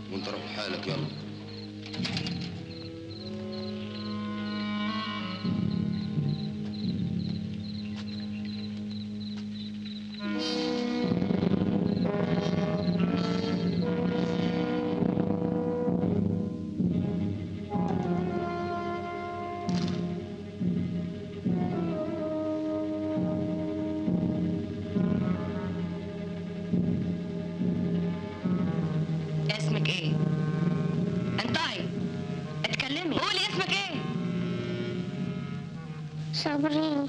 وانت روح لحالك يلا اسمك ايه؟ انطقي اتكلمي قولي اسمك ايه؟ صابرين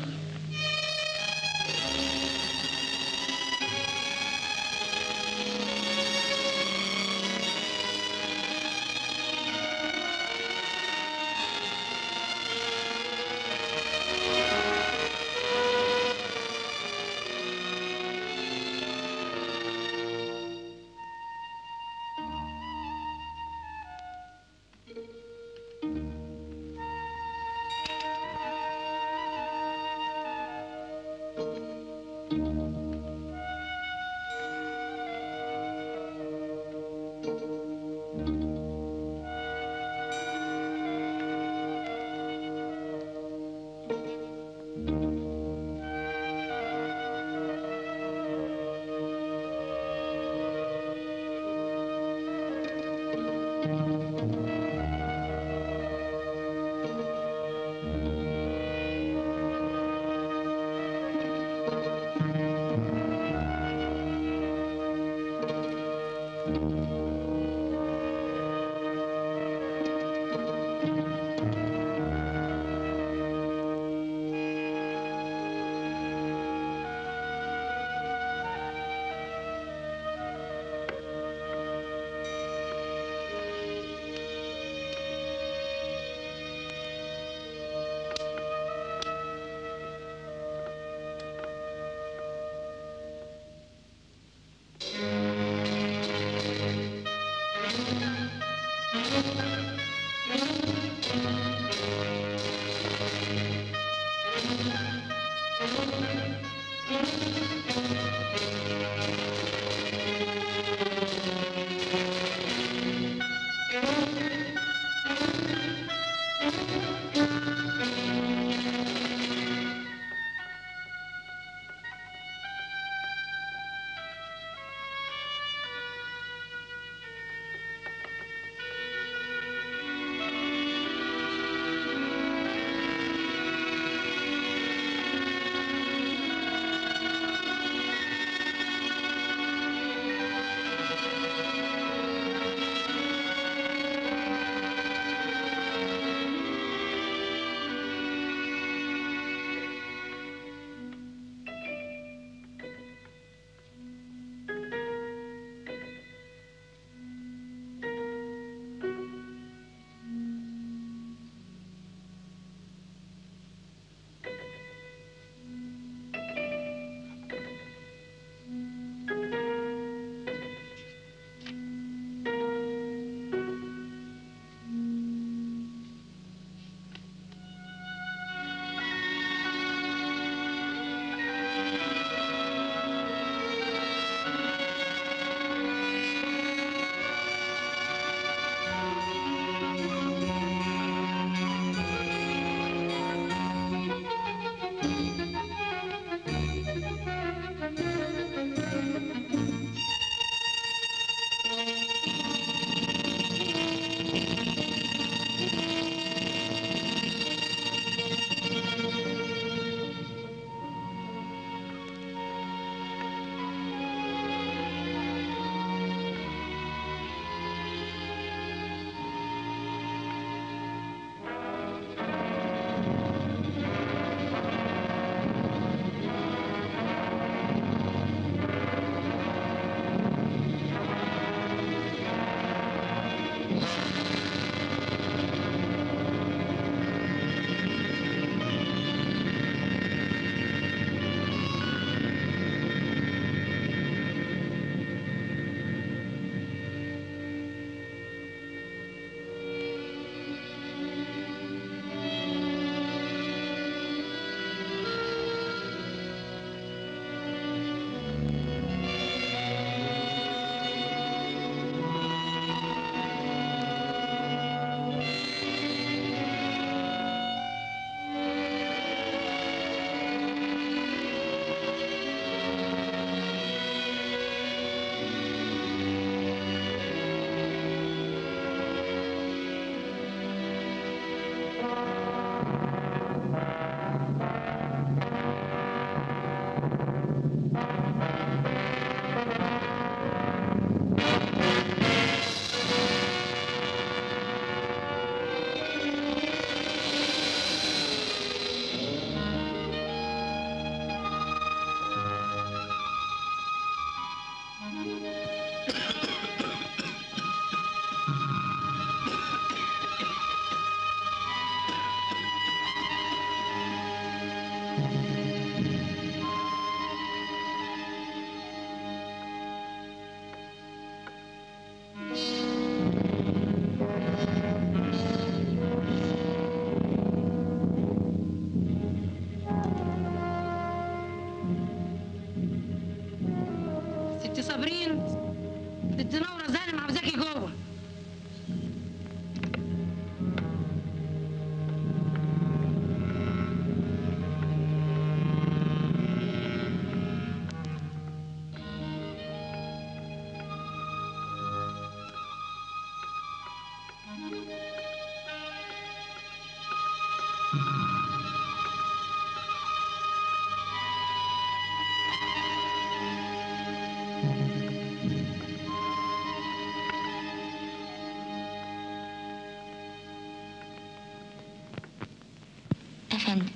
فندم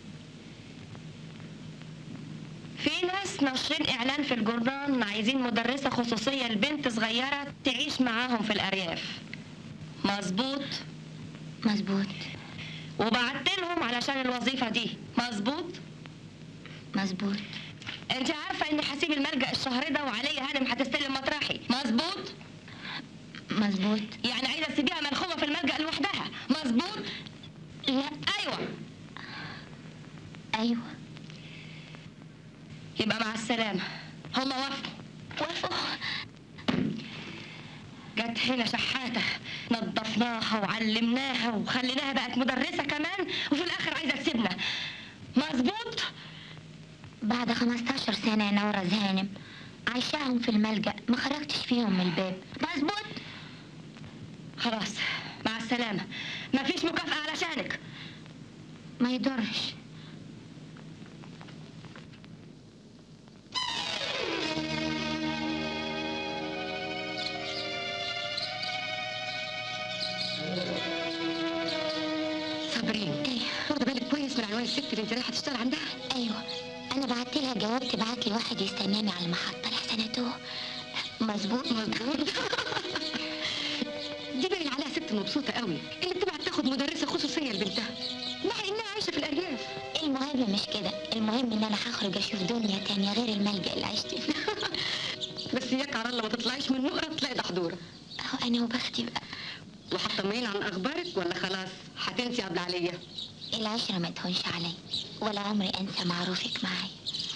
في ناس ناشرين اعلان في الجورنال عايزين مدرسة خصوصية لبنت صغيرة تعيش معاهم في الارياف مظبوط مظبوط وبعت لهم علشان الوظيفة دي مظبوط مظبوط انت عارفة اني هسيب الملجأ الشهر ده وعليا هانم هتستلم مطرحي مظبوط مظبوط يعني عايزة تسيبيها ملخومة في الملجأ لوحدها مظبوط لا ايوه ايوه يبقى مع السلامة هما وافقوا وافقوا جت هنا شحاتة نظفناها وعلمناها وخليناها بقت مدرسة كمان وفي الآخر عايزة تسيبنا مظبوط بعد 15 سنة يا نورة هانم عايشاهم في الملجأ ما خرجتش فيهم من الباب مظبوط خلاص مع السلامة مفيش مكافأة علشانك ما يضرش صابرين ايه واخدة بالك كويس من عنوان الست اللي انت رايحة تشتغل عندها ايوه انا بعت لها جواب تبعت لي واحد يستناني على المحطة لحسن اتوه مظبوط مظبوط دي باين عليها ست مبسوطة قوي اللي بتبعت تاخد مدرسة خصوصية لبنتها مع انها عايشة في الأرياف المهم مش كده المهم ان انا هخرج اشوف دنيا تانية غير الملجأ اللي عشت فيه بس اياك على الله ما تطلعيش من نقرة تلاقي دحضورة اهو انا وبختي بقى وهتطمنين عن اخبارك ولا خلاص هتنسي عبد العلية العشرة ما تهونش علي ولا عمري انسى معروفك معايا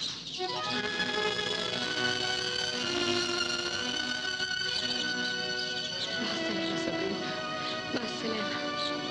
مع السلامة صابرين مع السلامة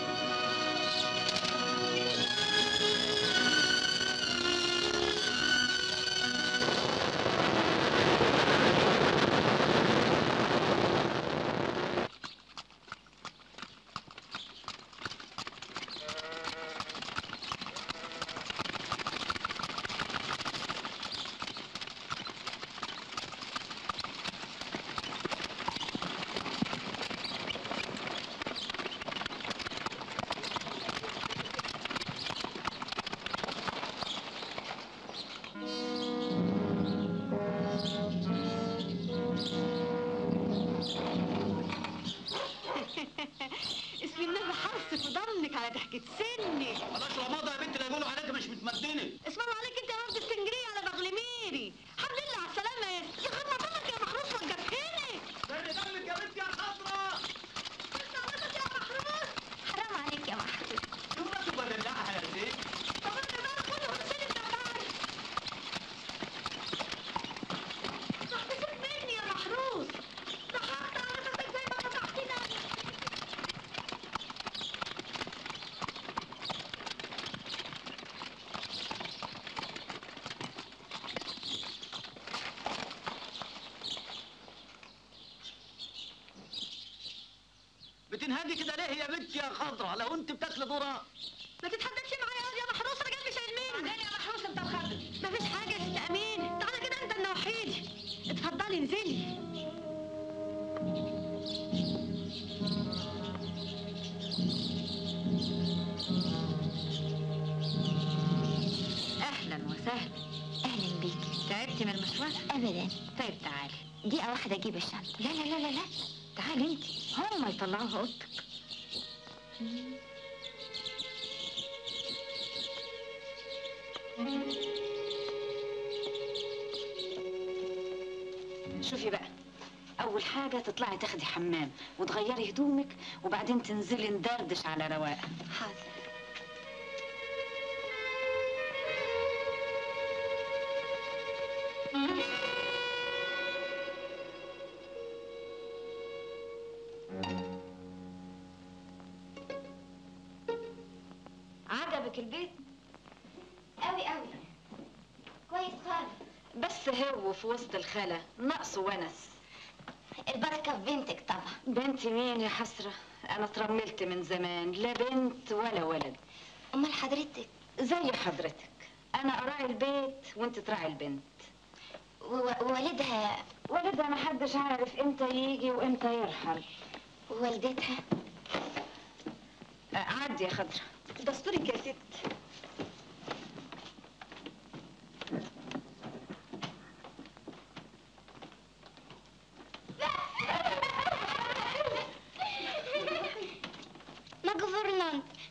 اسم النبي حرص في ضمنك على ضحكة سني خلاص رمضة يا بنت لا يقولوا عليك مش متمدنة اسمعوا عليك انت يا ورد اسكندرية على بغلميري الحمد لله على السلامة يا يا خدمة ضمك يا محروس وتجفيني دم دمك يا بنت يا خضرا استعملتك يا محروس حرام عليك يا محمود شو ما تبقى دلعها يا زين طب انت بقى كله غسيل الدفاعي تحتسب مني يا محروس ضحكت على نفسك زي ما فتحتنا بتنهدي كده ليه يا بنت يا خضرا لو انت بتاكل ذره ما تتحدثش معايا يا محروس انا قلبي شايل مني بعدين يا محروس انت وخدت مفيش حاجه يا ست امين تعالى كده انت النوحيد اتفضلي انزلي اهلا وسهلا اهلا بيك تعبتي من المشوار ابدا طيب تعالي دقيقة واحدة اجيب الشنطة لا لا لا لا لا تعالي انت هم يطلعوها اوضتك شوفي بقى اول حاجه تطلعي تاخدي حمام وتغيري هدومك وبعدين تنزلي ندردش على رواق حاضر عجبك البيت قوي قوي كويس خالص بس هو في وسط الخلا نقص ونس البركة في بنتك طبعا بنتي مين يا حسرة أنا اترملت من زمان لا بنت ولا ولد امال حضرتك زي حضرتك أنا أراعي البيت وأنت تراعي البنت و- و- والدها والدها محدش عارف إمتى يجي وإمتى يرحل والدتها آه، عدي يا خضرة دستورك يا ست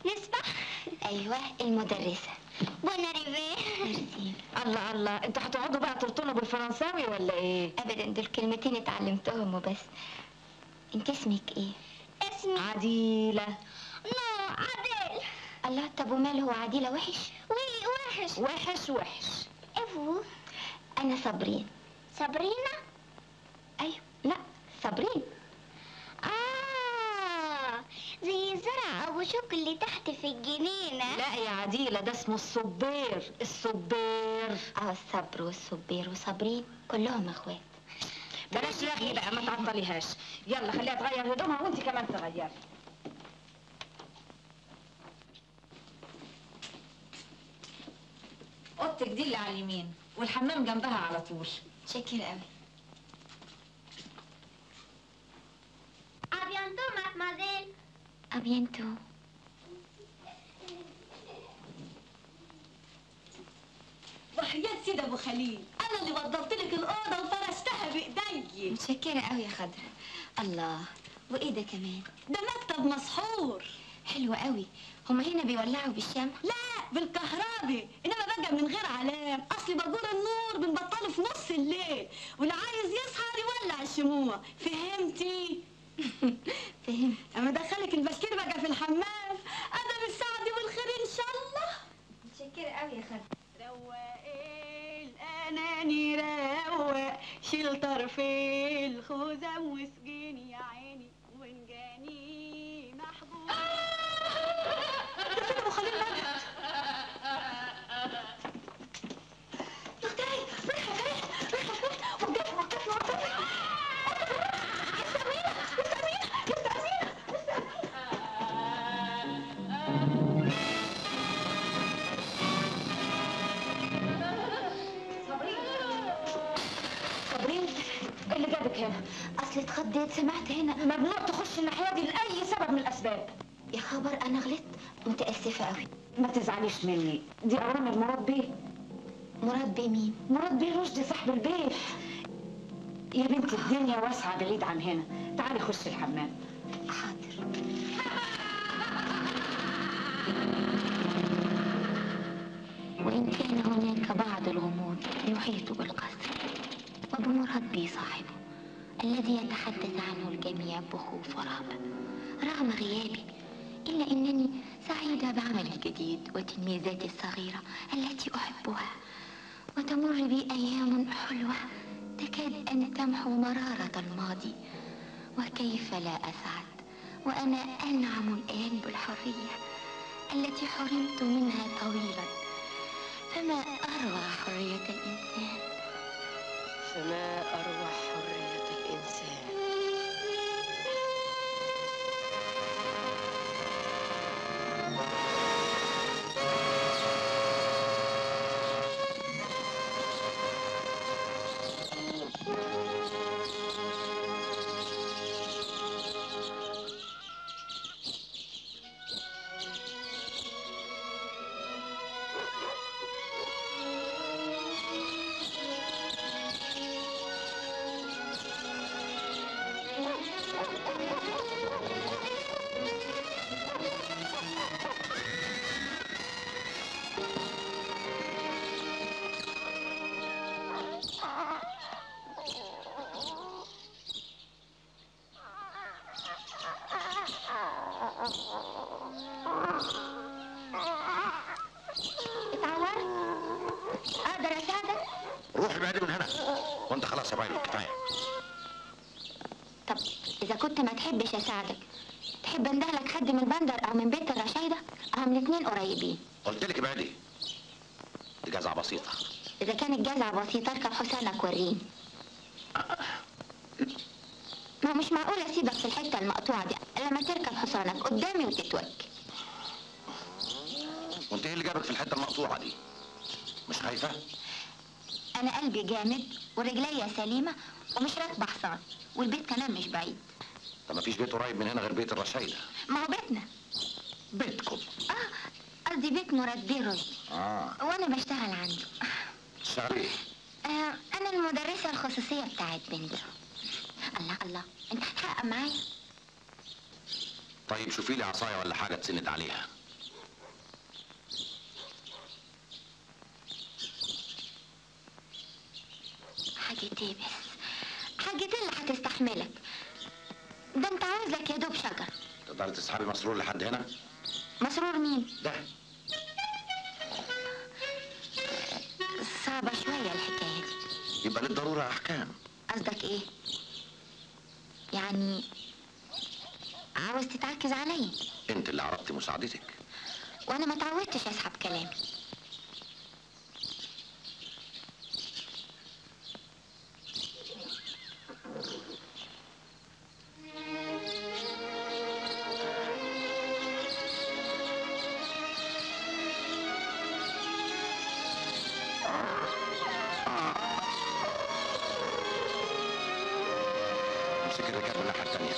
نسبح ايوه المدرسه بونا ريفي ميرسي الله الله انتوا هتقعدوا بقى ترطنوا بالفرنساوي ولا ايه ابدا دول كلمتين اتعلمتهم وبس انت اسمك ايه اسمي عديلة نو عادل الله طب وماله هو عديلة وحش وي وحش وحش وحش افو انا صابرين صابرينا ايوه لا صابرين اه زي الزرع ابو شوك اللي تحت في الجنينه لا يا عديلة ده اسمه الصبير الصبير اه الصبر والصبير وصابرين كلهم اخوات بلاش رغي بقى ما تعطليهاش يلا خليها تغير هدومها وانت كمان تغيري اوضتك دي اللي على اليمين والحمام جنبها على طول شكر قوي ابيانتو مادمازيل ابينتو وحياة سيد ابو خليل انا اللي وضبت لك الاوضه وفرشتها بايدي متشكرة قوي يا خضرة الله وايه ده كمان ده مكتب مسحور حلو قوي هما هنا بيولعوا بالشمع لا بالكهربي انما بقى من غير علام اصلي بقول النور بنبطله في نص الليل واللي عايز يسهر يولع الشموع فهمتي فهمت اما ادخلك البشكير بقى في الحمام ادم السعد والخير ان شاء الله متشكرة قوي يا خضرة روق الاناني روق شيل طرف الخزم وسجيني يا عيني وانجاني محبوب ده فين ابو خليل مدحت صابرين ايه اللي جابك هنا اصل اتخضيت سمعت هنا ممنوع تخش الناحية دي لأي سبب من الأسباب يا خبر انا غلطت متأسفة قوي ما تزعليش مني دي أوامر مراد بيه مراد بيه مين مراد بيه رشدي صاحب البيت يا بنتي الدنيا واسعة بعيد عن هنا تعالي خشي الحمام حاضر وإن كان هناك بعض الغموض يحيط بالقصر وبمراد بي صاحبه الذي يتحدث عنه الجميع بخوف ورهبة رغم غيابي إلا أنني سعيدة بعملي الجديد وتلميذاتي الصغيرة التي أحبها وتمر بي أيام حلوة تكاد أن تمحو مرارة الماضي وكيف لا أسعد وأنا أنعم الآن بالحرية التي حرمت منها طويلا فما أروع حرية الإنسان فما أروع حرية الإنسان اتعورت أقدر أساعدك روحي بعدي من هنا وانت خلاص يا بايلو كفايه طب إذا كنت ما تحبش أساعدك تحب أندهلك حد من بندر أو من بيت الرشايدة هم الاتنين قريبين قلت لك ابعدي دي جزعه بسيطه إذا كانت جزعة بسيطة اركب حسانك وريني ما مش معقول أسيبك في الحتة المقطوعة دي لما تركب حصانك قدامي وتتوك وانت ايه اللي جابك في الحته المقطوعه دي مش خايفه أنا قلبي جامد ورجليا سليمة ومش راكبة حصان والبيت كمان مش بعيد ده مفيش بيت قريب من هنا غير بيت الرشايده ما هو بيتنا بيتكم آه قصدي بيت مراد بيه رشدي اه وأنا بشتغل عنده تشتغلي ايه آه أنا المدرسة الخصوصية بتاعت بنته الله الله أنت هتحقق معايا طيب شوفي لي عصايه ولا حاجه تسند عليها حاجتي بس حاجتي اللي هتستحملك ده انت عاوز لك يا دوب شجر تقدر تسحبي مسرور لحد هنا مسرور مين ده صعبة شوية الحكاية دي يبقى للضروره احكام قصدك ايه يعني عاوز تتعكز عليا انت اللي عرضتي مساعدتك وانا ما تعودتش اسحب كلامي امسك الركاب من الناحيه الثانيه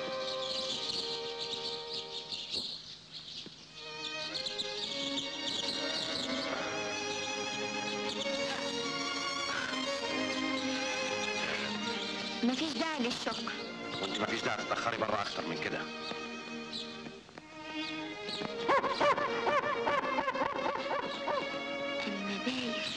مفيش داعي للشكر وانت مفيش داعي تتاخري بره اكتر من كده النبايش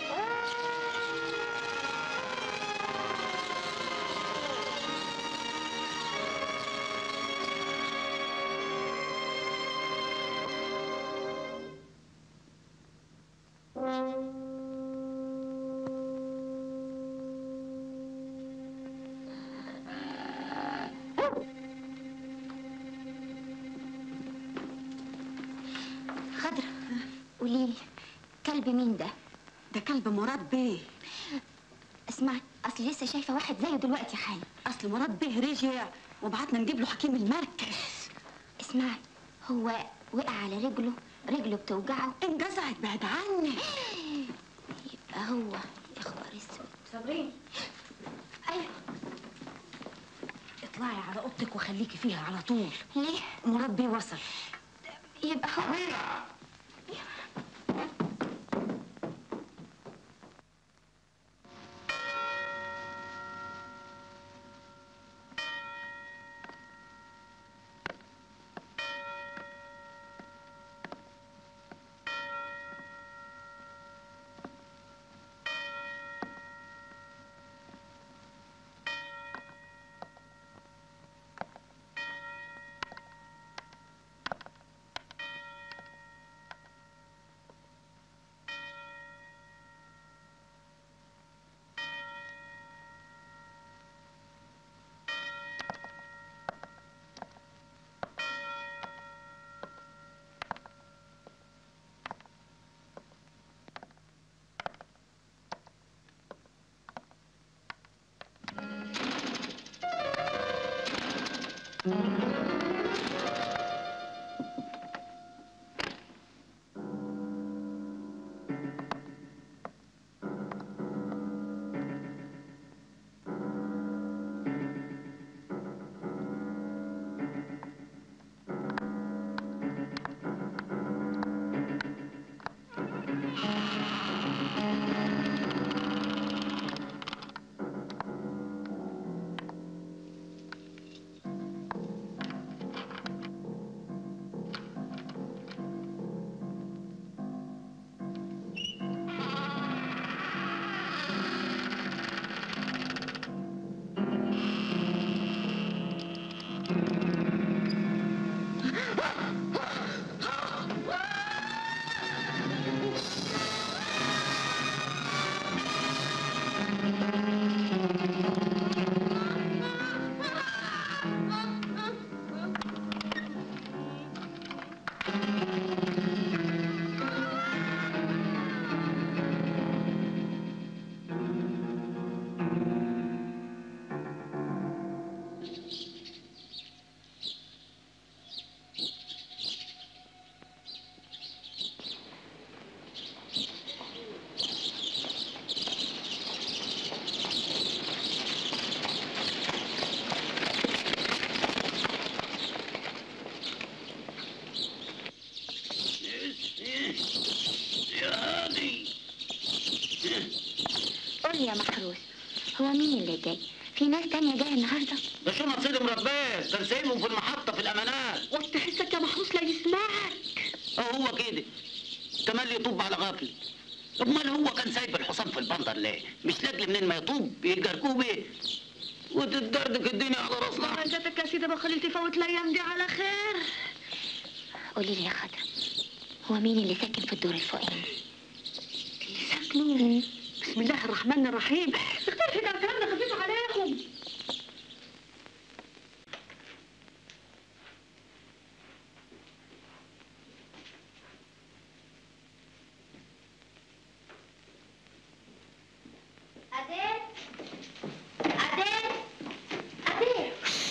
خضرة قوليلي كلب مين ده؟ ده كلب مراد بيه اسمعي اصل لسه شايفه واحد زيه دلوقتي حالا اصل مراد بيه رجع وبعتنا نجيب له حكيم المركز اسمعي هو وقع على رجله رجله بتوجعه انجزعت بعد عني يبقى هو يا خبر اسود صابرين ايوه اطلعي على اوضتك وخليكي فيها على طول ليه مراد بيه وصل يبقى هو قول يا محروس هو مين اللي جاي في ناس تانية جاية النهاردة ده شو نصيب مرباس كان سايبهم في المحطة في الأمانات وتحسك يا محروس لا يسمعك أهو هو كده تملي يطب على غفل امال هو كان سايب الحصان في البندر ليه مش لاجل منين ما يطوب يلقى ركوبه وتدردك الدنيا على راسنا بركتك يا سيدي بخلي تفوت الايام دي على خير قولي لي يا خضرة هو مين اللي ساكن في الدور الفوقاني اللي ساكنوا بسم الله الرحمن الرحيم اختلفي كان كلامنا خفيف عليكم أديل أديل أديل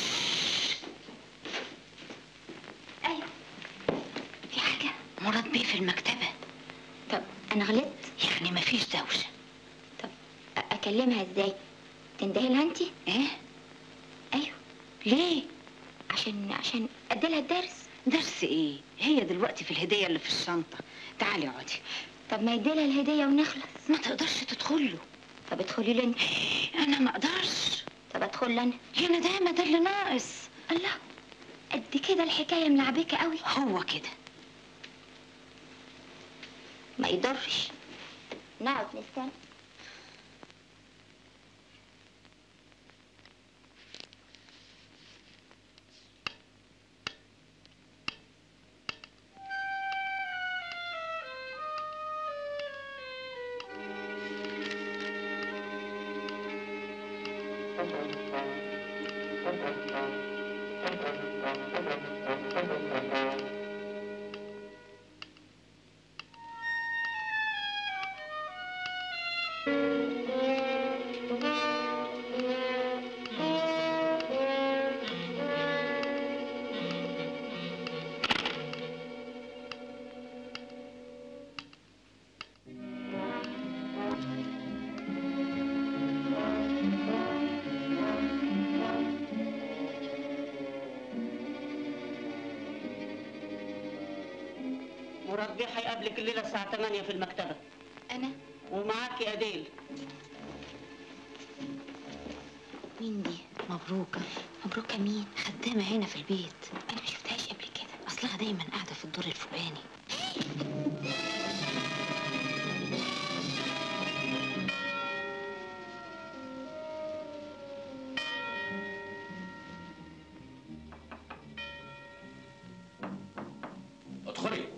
أيوة في حاجة مراد بيه في المكتبة طب أنا غلطت يعني مفيش دوشة طب أ- أكلمها إزاي تندهي لها أنت ايه أيوة ليه عشان عشان أديلها الدرس درس ايه هي دلوقتي في الهدية اللي في الشنطة تعالي اقعدي طب ما يديلها الهدية ونخلص ما تقدرش تدخل له طب ادخلي لي انت انا ما اقدرش طب ادخل لي انا يا ندامة ده اللي ناقص الله قد كده الحكاية ملعبكة قوي هو كده ما يضرش نقعد نستنى مراد بيه هيقابلك الليله الساعه 8 في المكتبه انا ومعاكي اديل مين دي مبروكة مبروكة مين خدامة هنا في البيت انا ما شفتهاش قبل كده اصلها دايما قاعدة في الدور الفوقاني ادخلي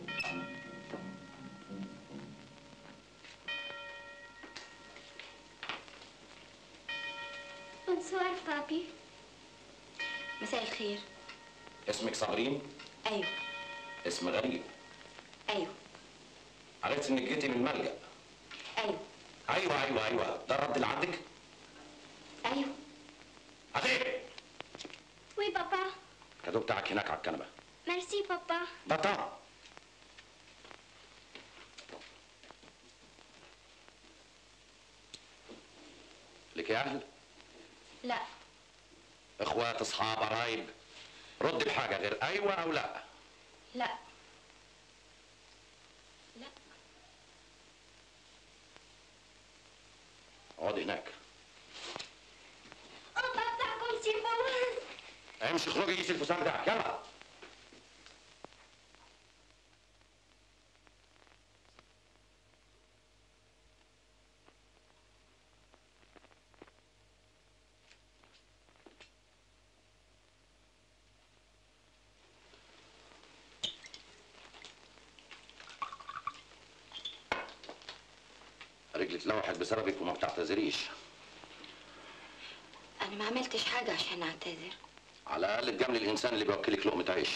بونسوار بابي مساء الخير اسمك صابرين ايوه اسم غريب ايوه عرفت انك جيتي من الملجأ ايوه ايوه ايوه ايوه ده الرد اللي عندك ايوه عطيه وي بابا الكادو بتاعك هناك على الكنبه ميرسي بابا بطا لك يا اهل لا اخوات اصحاب قرايب رد بحاجه غير ايوه او لا لا لا اقعدي هناك بابا بتاعكم سيبون امشي اخرجي قيسي الفستان بتاعك يلا رجلي اتلوحت بسببك وما بتعتذريش انا ما عملتش حاجة عشان اعتذر على الاقل تجاملي الانسان اللي بيوكلك لقمه عيش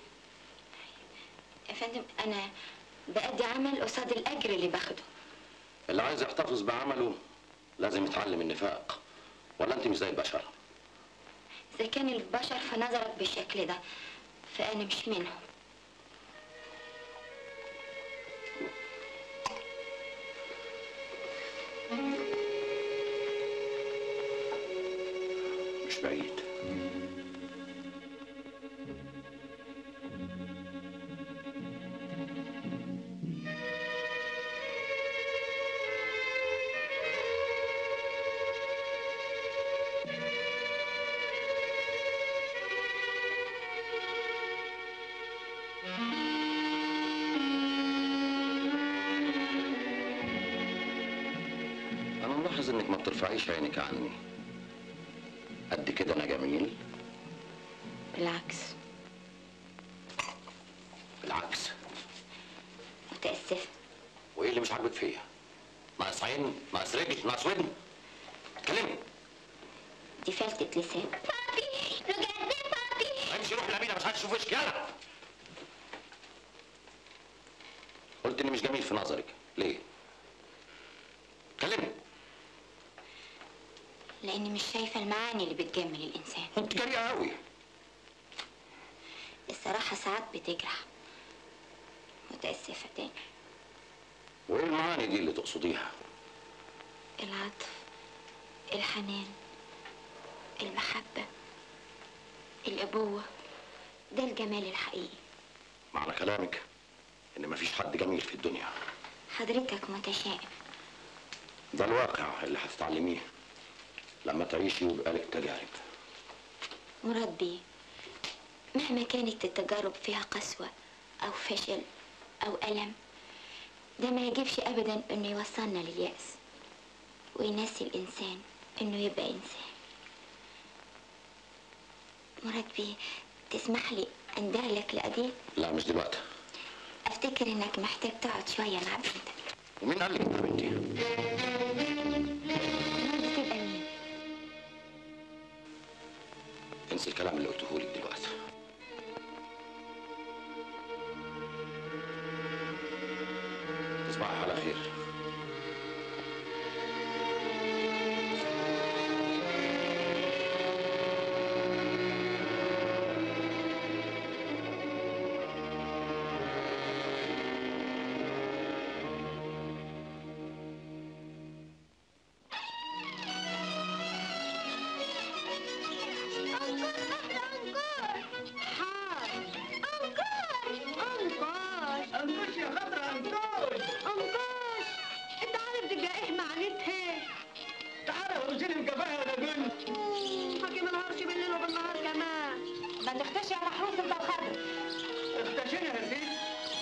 يا فندم انا بأدي عمل قصاد الاجر اللي باخده اللي عايز يحتفظ بعمله لازم يتعلم النفاق ولا انت مش زي البشر اذا كان البشر في نظرك بالشكل ده فانا مش منهم مش بعيد انك ما بترفعيش عينك عني قد كده انا جميل بالعكس بالعكس متأسفة وايه اللي مش عاجبك فيا ناقص عين ناقص رجل ناقص ودن اتكلمي دي فلتة لسان بابي رجعت بابي امشي روح لابينا مش هتشوف وشك يلا قلت اني مش جميل في نظرك ليه اتكلمي لأني مش شايفة المعاني اللي بتجمل الإنسان انت جريئه قوي الصراحة ساعات بتجرح متأسفة تاني وايه المعاني دي اللي تقصديها العطف الحنان المحبة الأبوة ده الجمال الحقيقي معنى كلامك ان مفيش حد جميل في الدنيا حضرتك متشائم ده الواقع اللي هتتعلميه لما تعيشي ويبقى لك تجارب مراد بيه مهما كانت التجارب فيها قسوة أو فشل أو ألم ده ما يجبش أبدا إنه يوصلنا لليأس وينسي الإنسان إنه يبقى إنسان مراد بيه تسمح لي أندهلك لأديب لا مش دلوقتي أفتكر إنك محتاج تقعد شوية مع بنتك ومين قال لك يا بنتي مراد تبقى مين؟ انسي الكلام اللي قلته لك دلوقتي تصبحي على خير انكوش يا خضرا انكوش انكوش انت عارف دي ايه معناتها تعالى ورجلي مكفاها ولا قول حكي ما نهارش بالليل وبالنهار كمان ما تختشي يا محروس انت وخضر اختشينا يا سيدي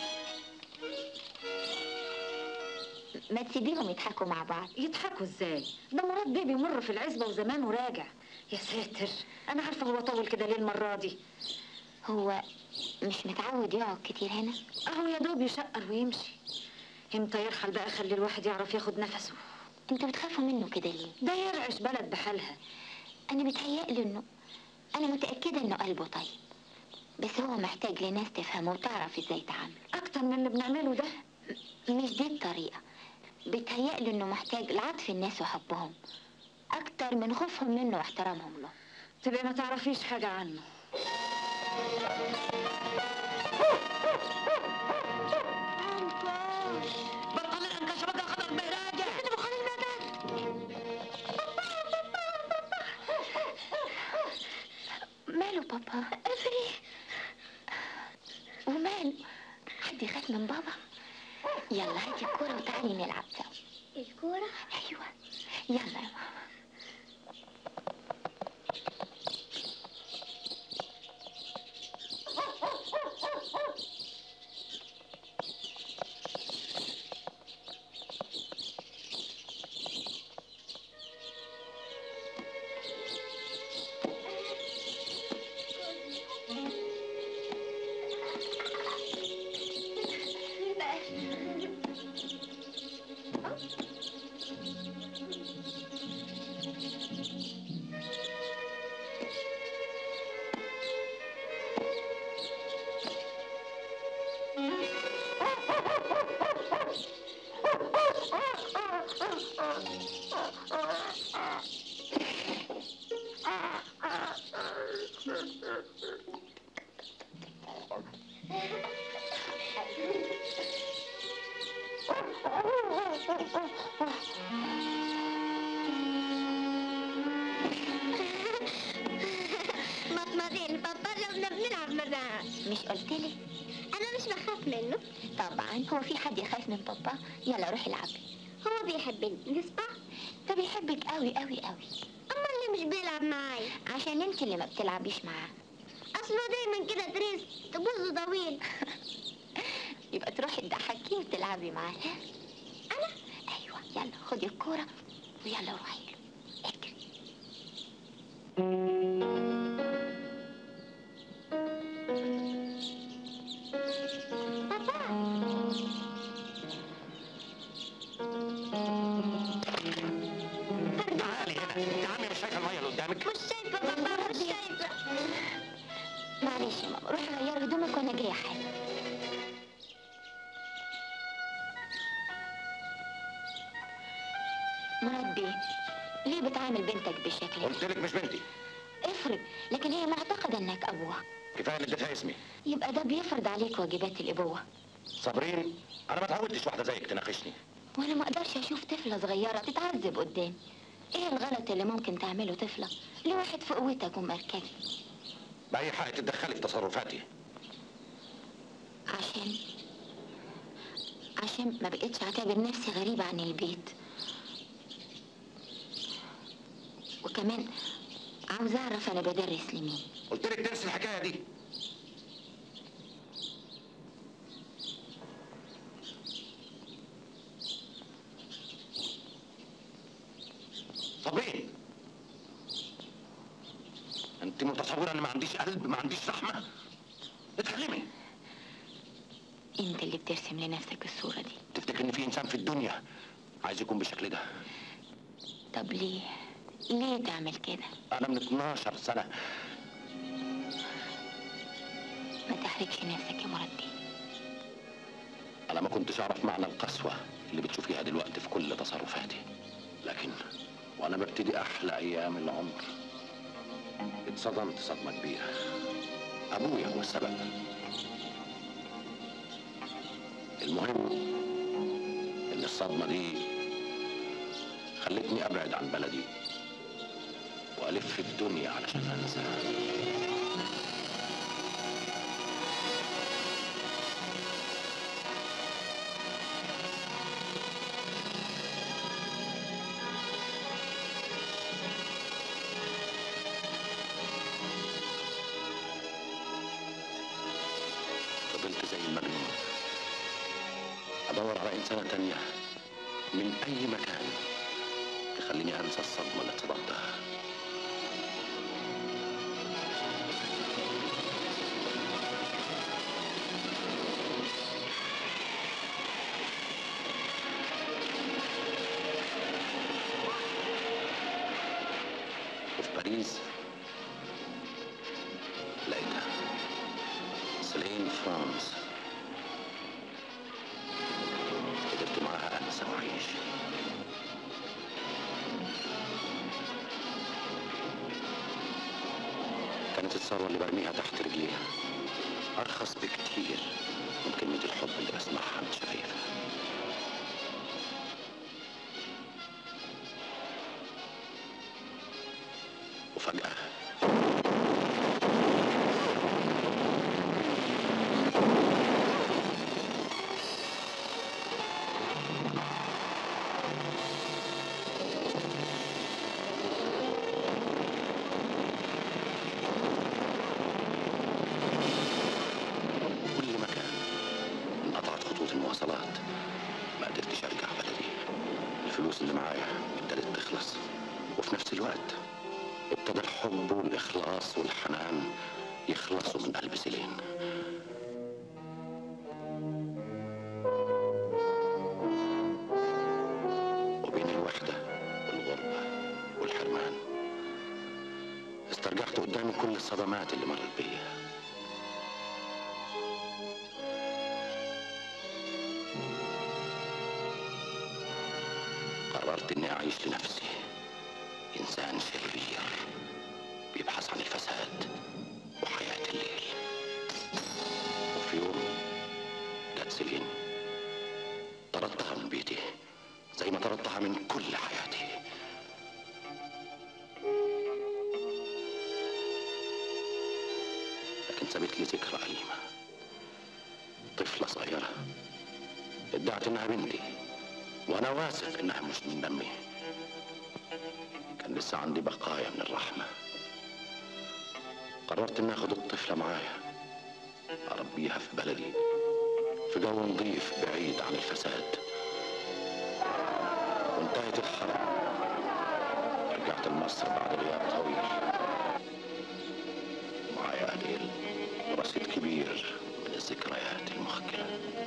ما تسيبيهم يضحكوا مع بعض يضحكوا ازاي ده مراد بيه بيمر في العزبة وزمان وراجع يا ساتر انا عارفة هو طول كده ليه المرة دي هو مش متعود يقعد كتير هنا اهو يا دوب يشقر ويمشي امتى يرحل بقى خلي الواحد يعرف ياخد نفسه انتوا بتخافوا منه كده ليه؟ ده يرعش بلد بحالها انا بيتهيألي انه انا متأكدة انه قلبه طيب بس هو محتاج لناس تفهمه وتعرف ازاي يتعامل اكتر من اللي بنعمله ده مش دي الطريقة بيتهيألي انه محتاج لعطف الناس وحبهم اكتر من خوفهم منه واحترامهم له تبقى ما تعرفيش حاجة عنه بطل الانكش بقى خضر بهراجة انت بخلي ماله بابا افري وماله حد يخاف من بابا يلا هاتي الكورة وتعالي نلعب سوا الكورة ايوه يلا يا ماما مطمئن بابا لو بنلعب مرات مش قلتلي انا مش بخاف منه طبعا هو في حد يخاف من بابا يلا روحي العبي هو بيحبني نسمع ده بيحبك قوي قوي قوي اما اللي مش بيلعب معاي عشان انت اللي ما بتلعبيش معاه اصله دايما كده تريس تبوظه طويل يبقى تروحي تضحكيه وتلعبي معاه انا ايوه يلا خدي الكوره ويلا روحي له اجري تعالي هنا يا عمي مش شايفه الميه اللي قدامك مش شايفة بابا مش شايفة معلش يا ماما روحي غيري هدومك وانا جايه حالا مراد بيه ليه بتعامل بنتك بالشكل ده؟ قلت لك مش بنتي افرض لكن هي معتقدة انك ابوها كفايه اللي اديتها اسمي يبقى ده بيفرض عليك واجبات الابوة صابرين انا ما اتعودتش واحده زيك تناقشني وانا ما اقدرش اشوف طفلة صغيرة تتعذب قدامي ايه الغلط اللي ممكن تعمله طفلة لواحد في قوتك ومركزك باي حق تتدخلي في تصرفاتي عشان عشان ما بقتش اعتبر نفسي غريبة عن البيت وكمان عاوز اعرف انا بدرس لمين قلت لك تنسي الحكايه دي صابرين انت متصوره ان ما عنديش قلب ما عنديش رحمه اتكلمي انت اللي بترسم لنفسك الصورة دي تفتكر ان في انسان في الدنيا عايز يكون بالشكل ده طب ليه ليه تعمل كده انا من 12 سنه ما تحرجش نفسك يا مراد بيه انا ما كنتش اعرف معنى القسوه اللي بتشوفيها دلوقتي في كل تصرفاتي لكن وانا ببتدي احلى ايام العمر اتصدمت صدمه كبيره ابويا هو السبب المهم ان الصدمه دي خلتني ابعد عن بلدي والف الدنيا علشان انساها فضلت زي المجنون ادور على انسانه تانية من اي مكان تخليني انسى الصدمه اللي اتصدمتها وفي باريس لقيتها سلين فرانس قدرت معاها انسى واعيش كانت الثروة اللي برميها تحت رجليها أرخص بكتير من كلمة الحب اللي بسمعها من شفايفها وفجأة كل مكان انقطعت خطوط المواصلات ما قدرتش ارجع بلدي الفلوس اللي معايا ابتدت تخلص وفي نفس الوقت ابتدى الحب والاخلاص والحنان يخلصوا من قلب سيلين وبين الوحدة والغربة والحرمان استرجعت قدامي كل الصدمات اللي مرت بيا قررت اني اعيش لنفسي انسان شرير بيبحث عن الفساد وحياة الليل وفي يوم جت سيلين طردتها من بيتي زي ما طردتها من كل حياتي لكن سابت لي ذكرى أليمة طفلة صغيرة ادعت انها بنتي وانا واثق انها مش من دمي كان لسه عندي بقايا من الرحمة قررت اني اخد الطفلة معايا اربيها في بلدي في جو نظيف بعيد عن الفساد وانتهت الحرب رجعت لمصر بعد غياب طويل معايا أديل رصيد كبير من الذكريات المخجلة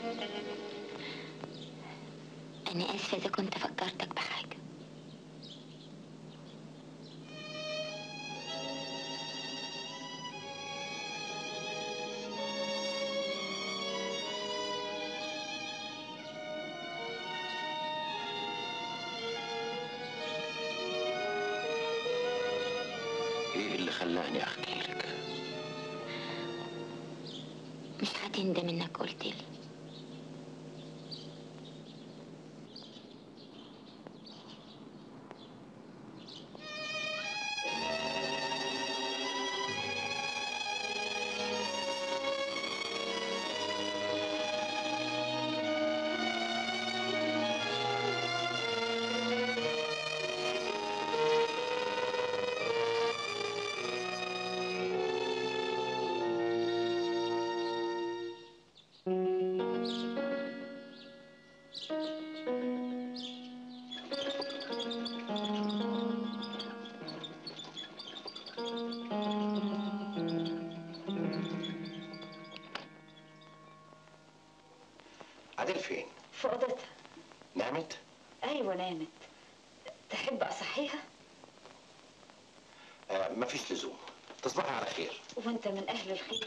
أنا آسفة إذا كنت فكرتك بحاجة إيه اللي خلاني أحكي لك مش هتندم إنك قلت لي أديل فين؟ في اوضتها نامت؟ ايوه نامت تحب اصحيها آه مفيش لزوم تصبحي على خير وانت من اهل الخير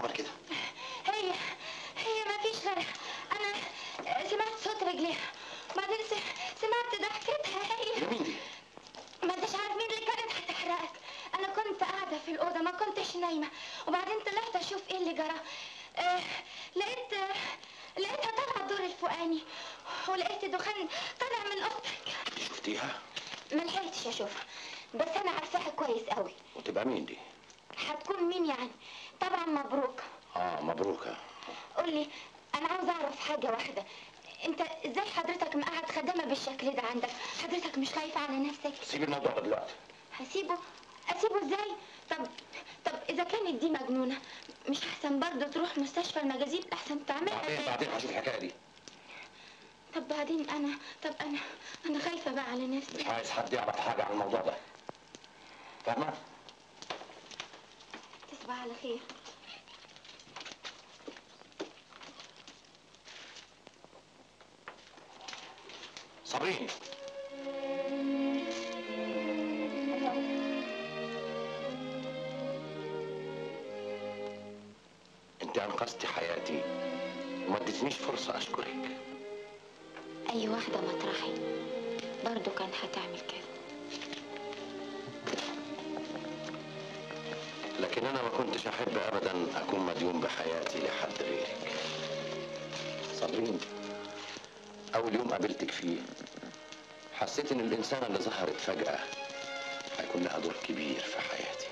عمل كده هي هي ما فيش غيرها انا سمعت صوت رجليها بعدين س- سمعت ضحكتها هي مين دي؟ ما انتش عارف مين اللي كانت هتحرقك انا كنت قاعده في الاوضه ما كنتش نايمه وبعدين طلعت اشوف ايه اللي جرى آه لقيت آه لقيتها طالعه الدور الفوقاني ولقيت دخان طالع من اوضتك شفتيها؟ ما لحقتش اشوفها بس انا عارفاها كويس قوي وتبقى مين دي؟ هتكون مين يعني طبعا مبروك اه مبروكة قولي انا عاوز اعرف حاجه واحده انت ازاي حضرتك مقعد خدامه بالشكل ده عندك حضرتك مش خايف على نفسك سيب الموضوع ده دلوقتي هسيبه اسيبه ازاي طب طب اذا كانت دي مجنونه مش احسن برضه تروح مستشفى المجازيب احسن تعملها بعدين زي- بعدين هشوف الحكاية دي طب بعدين انا طب انا انا خايفه بقى على مش نفسي عايز حد يعرف حاجة عن الموضوع ده فاهمة؟ تصبح على خير صابرين انت انقذتي حياتي وما اديتنيش فرصة اشكرك اي واحده مطرحي برضه كان هتعمل كده لكن انا ما كنتش احب ابدا اكون مديون بحياتي لحد غيرك صابرين اول يوم قابلتك فيه حسيت ان الانسانة اللي ظهرت فجأة هيكون لها دور كبير في حياتي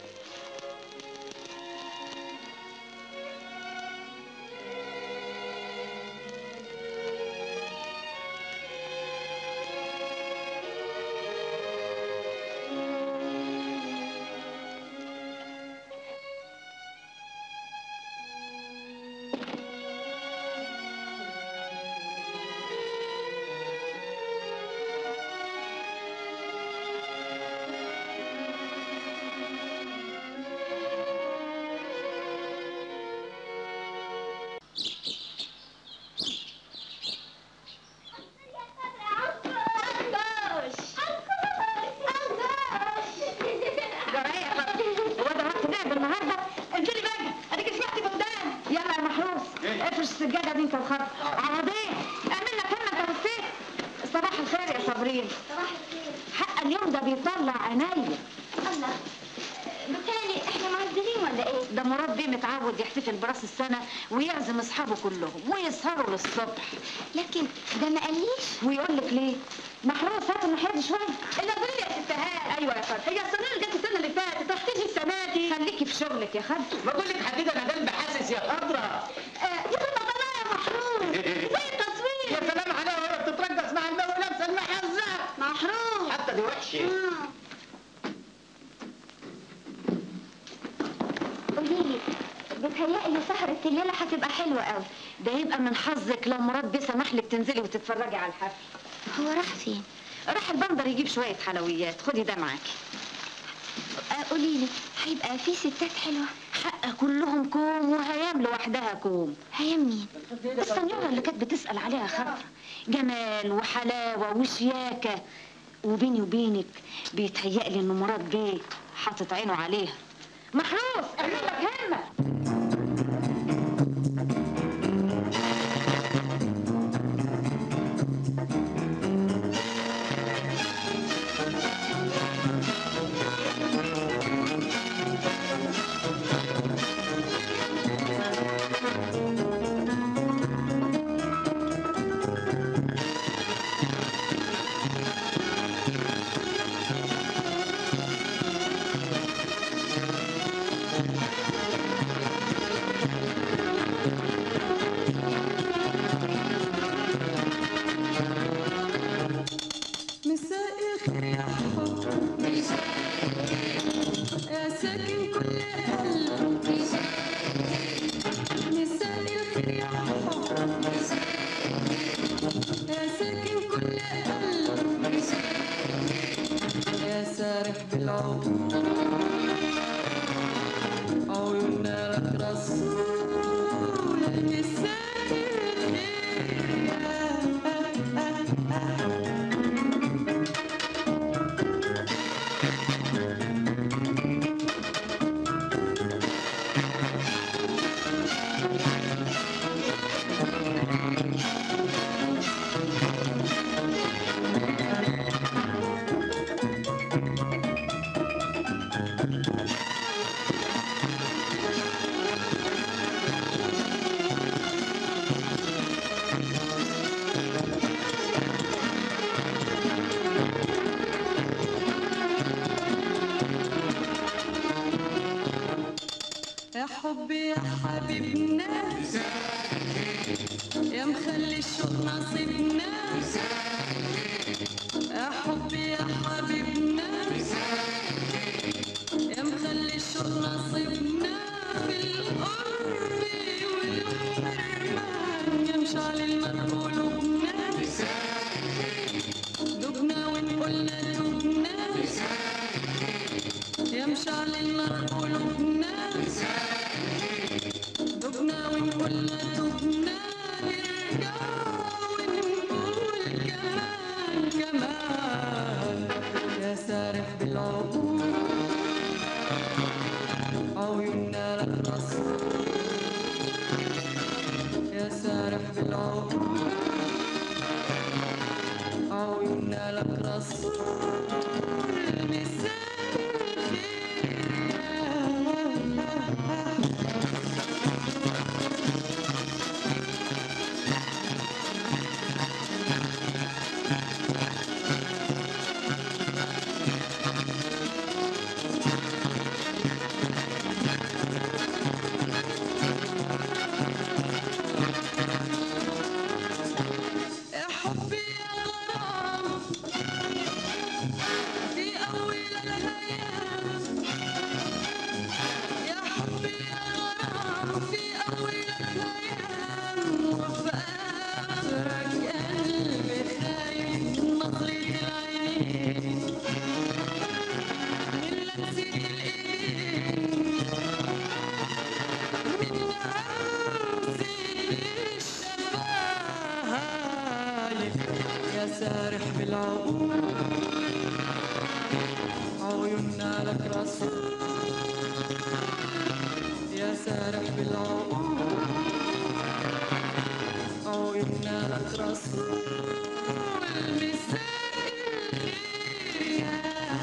جرايه يا خالد هو ده وقت لعب النهارده انزلي بقى اديك سمعتي بودان يلا يا محروس افرش السجاده دي انت الخط عوضين اعمل لك همك يا وسيم صباح الخير يا صابرين صباح الخير حق اليوم ده بيطلع عينيا الله بالتالي احنا معزلين ولا ايه ده مراد بيه متعود يحتفل براس السنه ويعزم اصحابه كلهم ويسهروا للصبح لكن ده ما قاليش ويقول لك ليه محروس هات الناحيه دي شويه الا قولي لي يا ستهان ايوه يا خالد هي الصينيه اللي جت السنه اللي فاتت راح تيجي السنه دي خليكي في شغلك يا خالد بقول لك حديده انا قلبي حاسس يا خضرة آه، يا خدمة الله يا محروس زي التصوير يا سلام عليها وهي بتترقص مع الماء ولابسه المحزه محروس حتى دي وحشه قولي لي بتهيألي سهرة الليلة هتبقى حلوة قوي ده يبقى من حظك لو مراد بيه سمح لك تنزلي وتتفرجي على الحفل هو راح فين؟ راح البندر يجيب شويه حلويات خدي ده معاكي آه، قولي لي هيبقى في ستات حلوة حق كلهم كوم وهيام لوحدها كوم هيام مين؟ السنيورة اللي كانت بتسأل عليها خضرة جمال وحلاوة وشياكة وبيني وبينك بيتهيألي إن مراد بيه حاطط عينه عليها محروس اعمل لك همة مساء الخير يا حب يا ساكن كل قلب مساء الخير يا حب يا ساكن كل قلب يا سارح بالعمر عيوننا لك رسول مساء الخير يا حبي يا حبيبنا يا مخلي الشوق نصيبنا يا حبي يا حبيبنا يا مخلي الشوق نصيبنا في القرب والحرمان يا مشعل النار قلوبنا دبنا ونقولنا دبنا يا مشعل النار قلوبنا دبنا ونقولنا دبنا نرجع ونقول كمان كمان يا سارح بالعقول عيوننا لك رصيد يا سارح بالعقول عيوننا لك رصيد مساء الخير يا يا حبي يا غرام في أول الأيام يا حبي يا غرام في أول الأيام وفي آخرك قلبي خايف من نظرة العينين من لمسة الإيدين من همسة الشفايف يا سارح بالعقول عيوننا لك رسول يا سارح بالعقول عيوننا لك رسول مساء الخير يا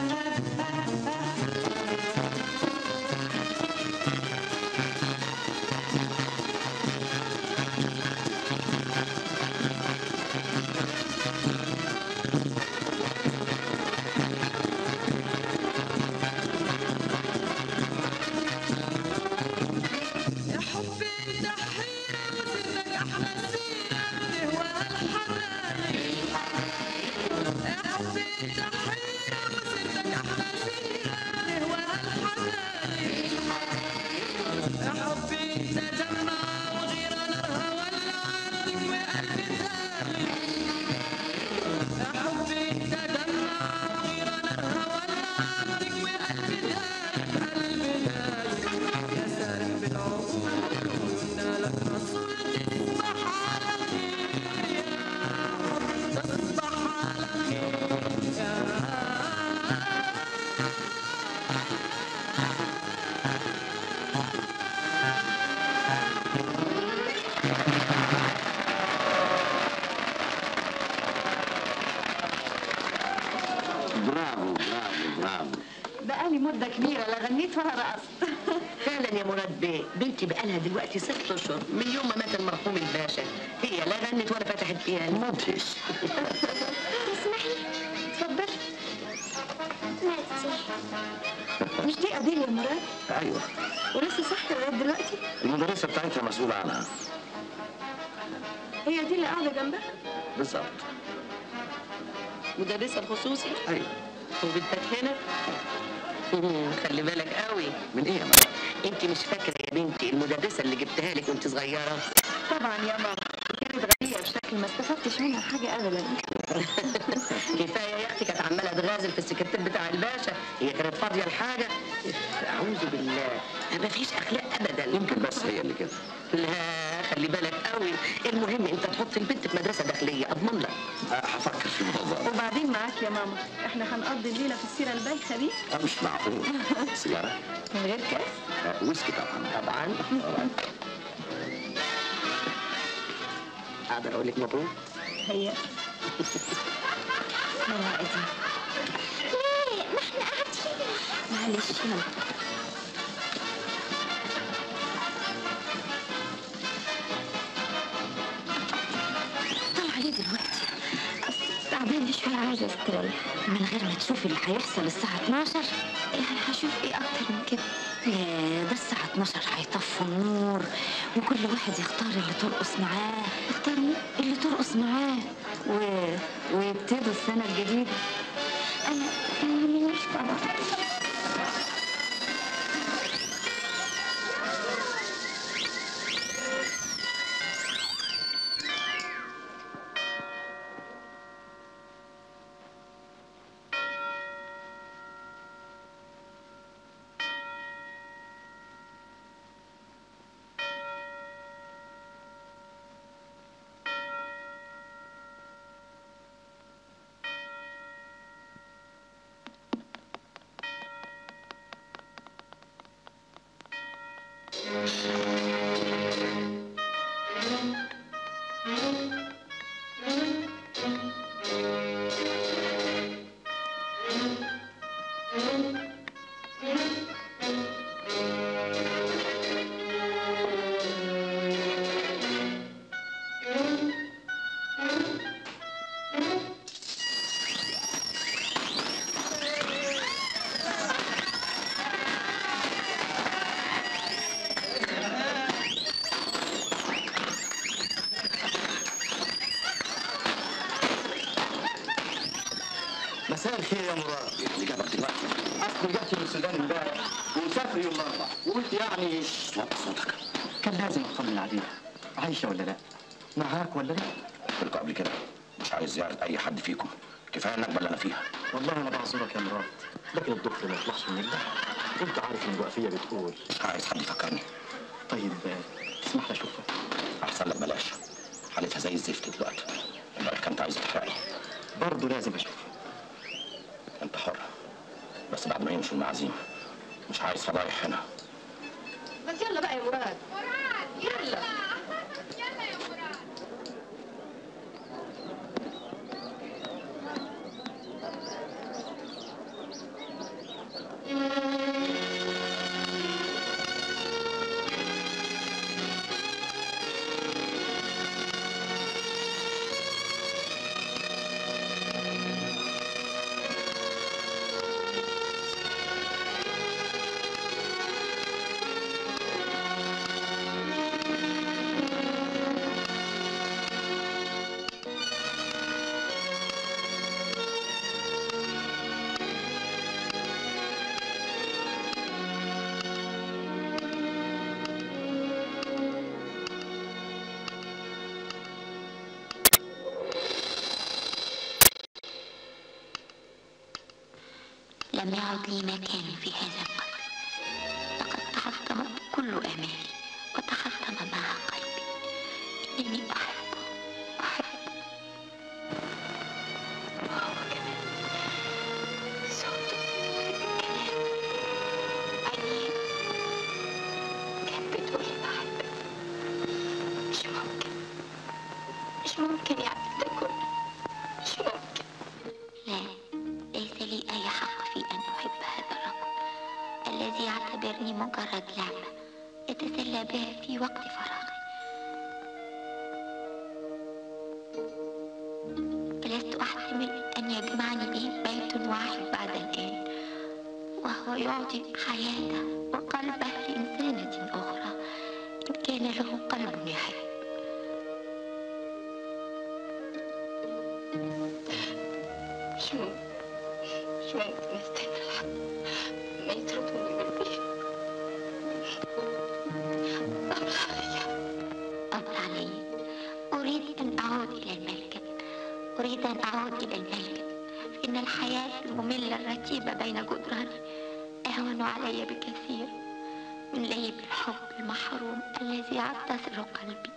يا حبي انت حيرة وسرك احلى سيرة تهواها الحبايب يا حبي انت حيرة وسرك احلى سيرة تهواها الحبايب يا حبي انت دمعة وغيرة نارها ولعت تكوي قلبي ثابت يا حبي انت دمعة وغيرة نارها ولعت تكوي قلبي ثابت قلبي ثابت يا سارح بالعقول عيوننا لك رسول تصبح على خير يا حب تصبح على خير يا برافو برافو برافو بقالي مدة كبيرة لا غنيت ولا رقصت فعلا يا مراد بيه بنتي بقالها دلوقتي ست اشهر من يوم ما مات المرحوم الباشا هي لا غنت ولا فتحت بيانو مدهش تسمحي اتفضلي ميرسي مش دي قضية يا مراد ايوه ولسه صح لغاية دلوقتي المدرسه بتاعتها مسؤوله عنها هي دي اللي قاعدة جنبها بالظبط مدرسة الخصوصي ايوه وبنتك هنا مم، خلي بالك قوي من ايه يا ماما انت مش فاكره يا بنتي المدرسه اللي جبتها لك وانت صغيره طبعا يا ماما كانت غنية بشكل ما استفدتش منها حاجة أبدا كفايه يا اختي كانت عماله تغازل في السكرتير بتاع الباشا هي كانت فاضيه لحاجه اعوذ بالله ما فيش اخلاق ابدا يمكن بس هي اللي كده لا خلي بالك قوي المهم انت تحط البنت في مدرسه داخليه اضمن لك أه، هفكر في الموضوع ده وبعدين معاك يا ماما احنا هنقضي الليلة في السيرة البايخة دي أه، مش معقول سيجاره من غير كاس أه، ويسكي طبعا طبعا طبعا اقدر اقول لك مبروك هي يلا اذن ليه ما احنا قاعدين معلش يلا طلع عليه دلوقتي أصل تعبان بعد شوي عايزة استريح من غير ما تشوفي اللي هيحصل الساعة 12 يعني هشوف ايه أكتر من كده يا ده الساعة 12 هيطفوا النور وكل واحد يختار اللي ترقص معاه اختار مين؟ اللي ترقص معاه و... ويبتدوا السنة الجديدة أنا أنا ماليش طبعا مساء الخير يا مراد اللي جابك دلوقتي اصل رجعت من السودان امبارح ومسافر يوم الاربعاء وقلت يعني وطي صوتك كان لازم اطمن عليها عايشه ولا لا معاك ولا لا قلت لكم قبل كده مش عايز زيارة أي حد فيكم كفاية النكبة اللي أنا فيها والله انا بعذرك يا مراد لكن الدكتور ما يطلعش من الله انت عارف ان الوقفيه بتقول مش عايز حد يفكرني طيب آه، تسمح لي اشوفها أحسن لك بلاش حالتها زي الزفت دلوقتي امبارح كانت عايزة تحرقني برضه لازم اشوفها أنت حر بس بعد ما يمشوا المعازيم مش عايز فضايح هنا بس يلا بقى يا مراد يلا لم يعد لي مكان في هذا القلب لقد تحطم كل آمالي وتحطم معها قلبي إنني أحبه أحبه وهو كمان صوته كلام عينيه كانت بتقولي بحبك مش ممكن مش ممكن يعمل ده كله مش ممكن لا ليس لي أي حق في أن أحب هذا الرجل الذي يعتبرني مجرد لعبة يتسلى بها في وقت فراغي فلست أحتمل أن يجمعني به بيت واحد بعد الآن وهو يعطي حياته وقلبه لإنسانة أخرى إن كان له قلب يحب مش ممكن مش ممكن استنى لحد ما يطردوني من البيت قبل علي قبل علي أريد أن أعود إلى الملكة أريد أن أعود إلى الملكة إن الحياة المملة الرتيبة بين جدراني أهون علي بكثير من لهيب الحب المحروم الذي يعتصر قلبي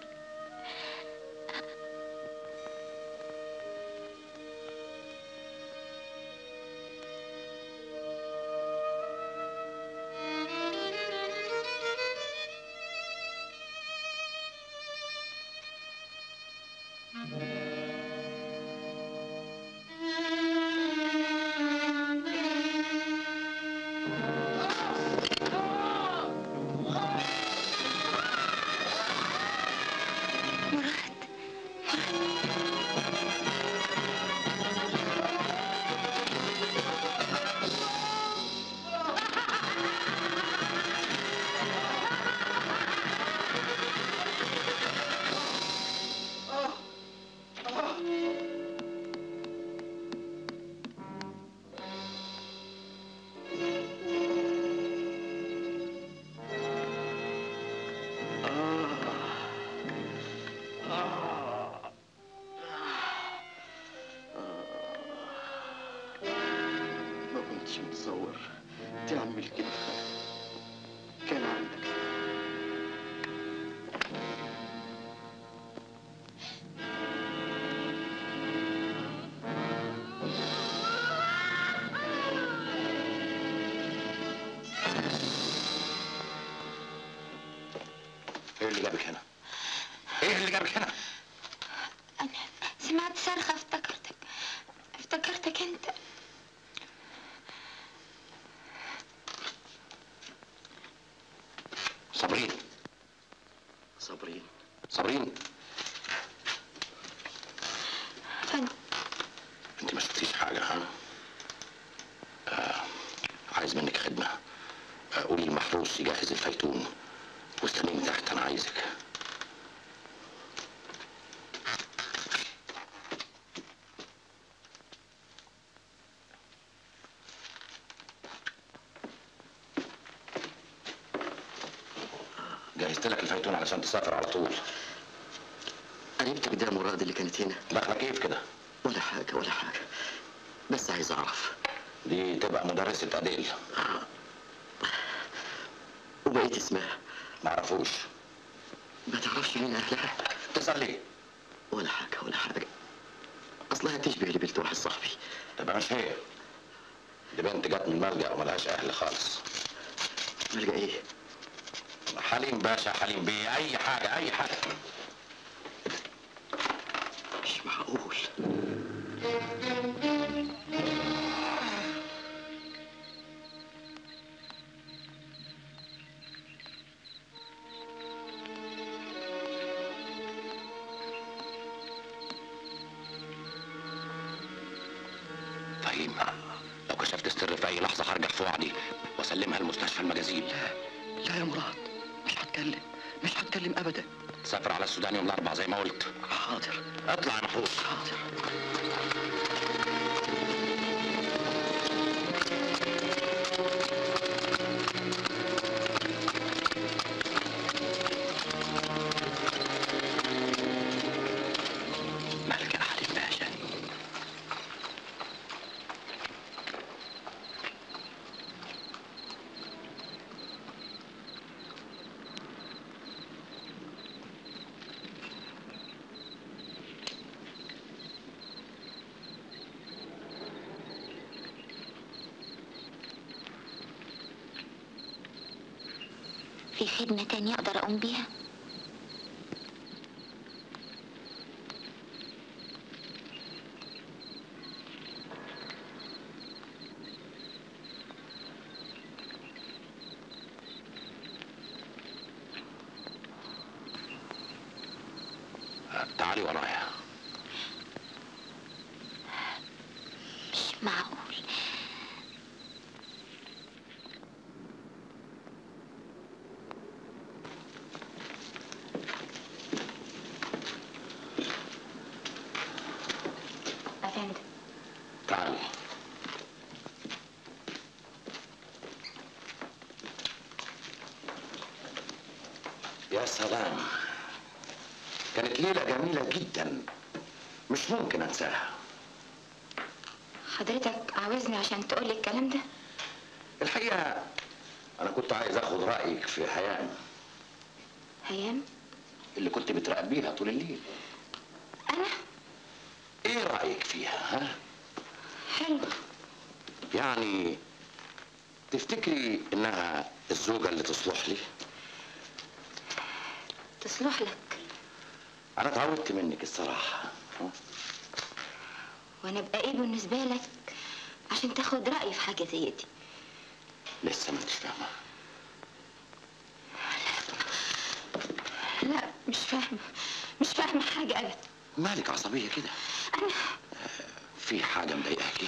كنتش متصور تعمل كده كان عندك ايه اللي جابك هنا؟ ايه اللي جابك هنا؟ أنا سمعت صرخة افتكرتك افتكرتك أنت صابرين صابرين صابرين فندم انت ما شفتيش حاجة ها؟ آه عايز منك خدمة آه قولي المحروس يجهز الفيتون واستنيني تحت انا عايزك جهزت لك الفيتون علشان تسافر على طول قريبتك ده مراد اللي كانت هنا دخلك كيف كده؟ ولا حاجة ولا حاجة بس عايز أعرف دي تبقى مدرسة أديل وبقيت اسمها معرفوش ما تعرفش مين أهلها تسأل ليه؟ ولا حاجة ولا حاجة أصلها تشبه لبنت واحد صاحبي تبقى مش هي دي بنت جت من ملجأ وملهاش أهل خالص ملجأ إيه؟ حليم باشا حليم بيه أي حاجة أي حاجة مش معقول فهيم لو كشفت السر في أي لحظة هرجع في وعدي وأسلمها لمستشفى المجازيل لا يا مراد مش هتكلم مش هتكلم أبدا تسافر على السودان يوم الأربعاء زي ما قلت حاضر اطلع يا محروس حاضر ملجأ حليم باشا في خدمة تانية أقدر أقوم بيها تعالي ورايا مش معقول أفندم تعالي يا سلام كانت ليلة جميلة جدا مش ممكن انساها حضرتك عاوزني عشان تقولي الكلام ده الحقيقة أنا كنت عايز آخد رأيك في هيام هيام اللي كنت بتراقبيها طول الليل أنا إيه رأيك فيها ها؟ حلو يعني تفتكري إنها الزوجة اللي تصلح لي؟ تصلح لك أنا اتعودت منك الصراحة ها؟ وأنا أبقى إيه بالنسبة لك عشان تاخد رأيي في حاجة زي دي لسه ما انتش فاهمة لا مش فاهمة مش فاهمة حاجة أبدا مالك عصبية كده؟ أنا في حاجة مضايقاكي؟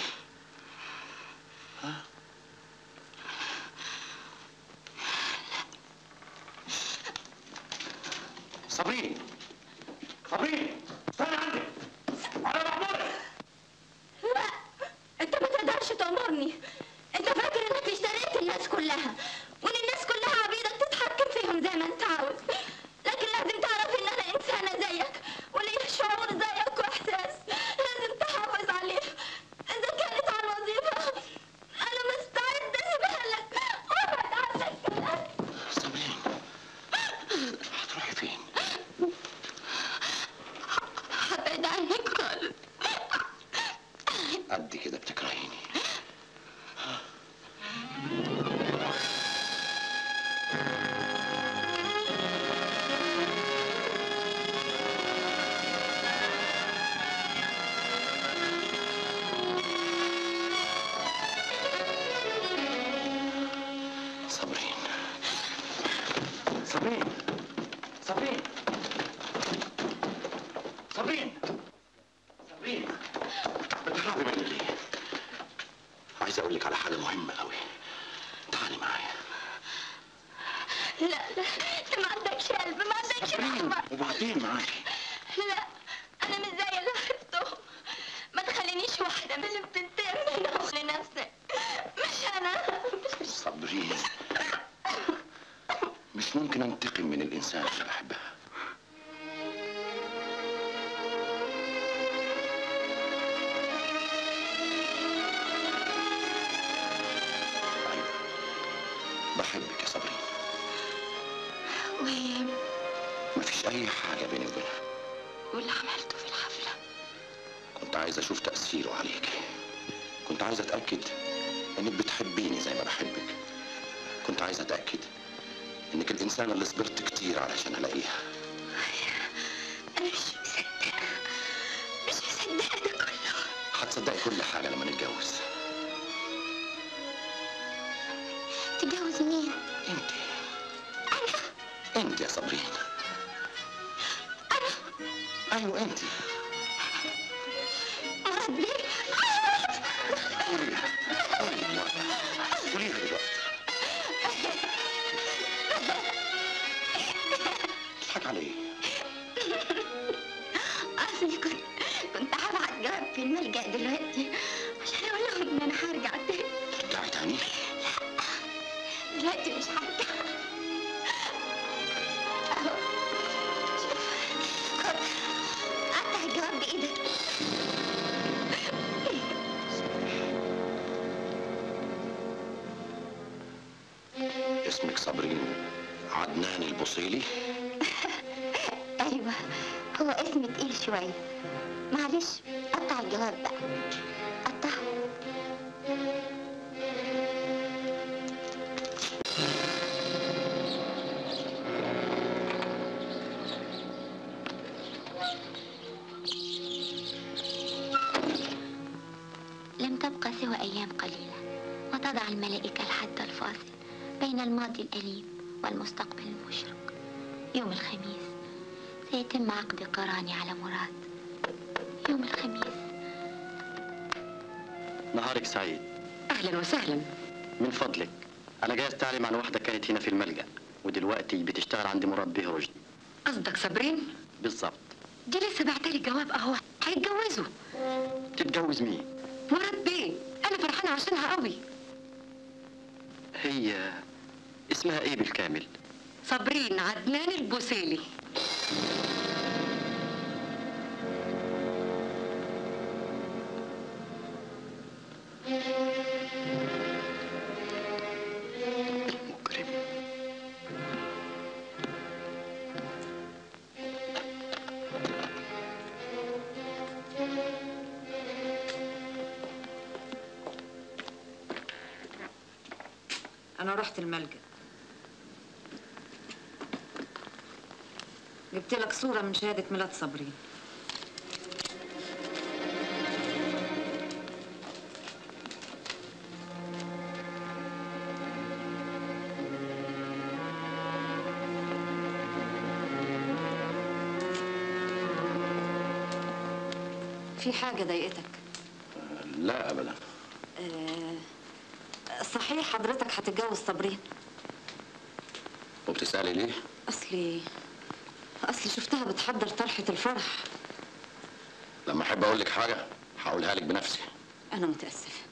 صابرين صابرين استنى عندي على محمودك لا انت ما تقدرش تأمرني انت فاكر انك اشتريت الناس كلها وان الناس كلها عبيدك تتحكم فيهم زي ما انت عاوز لكن لازم تعرف ان انا انسانة زيك وليا شعور زيك واحساس لازم تحافظ عليه اذا كانت على الوظيفة انا ما قد كده بتكرهيني صابرين صابرين صابرين صابرين صابرين بتهربي مني ليه؟ عايز اقول لك على حاجه مهمه قوي تعالي معايا لا لا انت ما عندكش قلب ما عندكش صابرين رحمة وبعدين معاكي لا انا مش زي اللي عرفتهم ما تخلينيش واحدة من اللي بتنتقم منهم لنفسي مش انا صابرين مش ممكن انتقم من الانسان اللي بحبها أيوة. بحبك يا صابرين وهي مفيش اي حاجه بيني وبينها واللي عملته في الحفلة كنت عايز اشوف تاثيره عليك كنت عايز اتاكد انك بتحبيني زي ما بحبك كنت عايز اتاكد انك الانسانه اللي صبرت كتير علشان الاقيها انا مش مصدقة مش مصدقة ده كله هتصدقي كل حاجه لما نتجوز تتجوز مين؟ انت انت يا صابرين ايوه انت مراد بيه قوليها قوليها دلوقتي قوليها دلوقتي تضحك على ايه؟ اصلي كنت كنت هبعت جواب في الملجأ دلوقتي عشان اقول لهم ان انا هرجع تاني ترجعي تاني؟ دلوقتي مش هرجع اهو شوف خد قطع الجواب بايدك اسمك صابرين عدنان البوصيلي ايوه هو اسم تقيل شويه معلش قطع الجواب بقى قطعه لم تبقى سوى أيام قليلة وتضع الملائكة الحد الفاصل بين الماضي الأليم والمستقبل المشرق يوم الخميس سيتم عقد قراني على مراد يوم الخميس نهارك سعيد اهلا وسهلا من فضلك انا جاي استعلم عن واحده كانت هنا في الملجأ ودلوقتي بتشتغل عند مراد به رشدي قصدك صابرين بالظبط دي لسه بعتلي جواب اهو هيتجوزوا تتجوز مين مراد بيه انا فرحانه عشانها قوي هي اسمها ايه بالكامل صابرين عدنان البوسيلي مكرم انا رحت الملجأ جبت لك صورة من شهادة ميلاد صابرين في حاجة ضايقتك لا ابدا آه، صحيح حضرتك هتتجوز صابرين وبتسالي ليه اصلي اصلي شفتها بتحضر طرحة الفرح لما احب اقول لك حاجه هقولها لك بنفسي انا متأسفة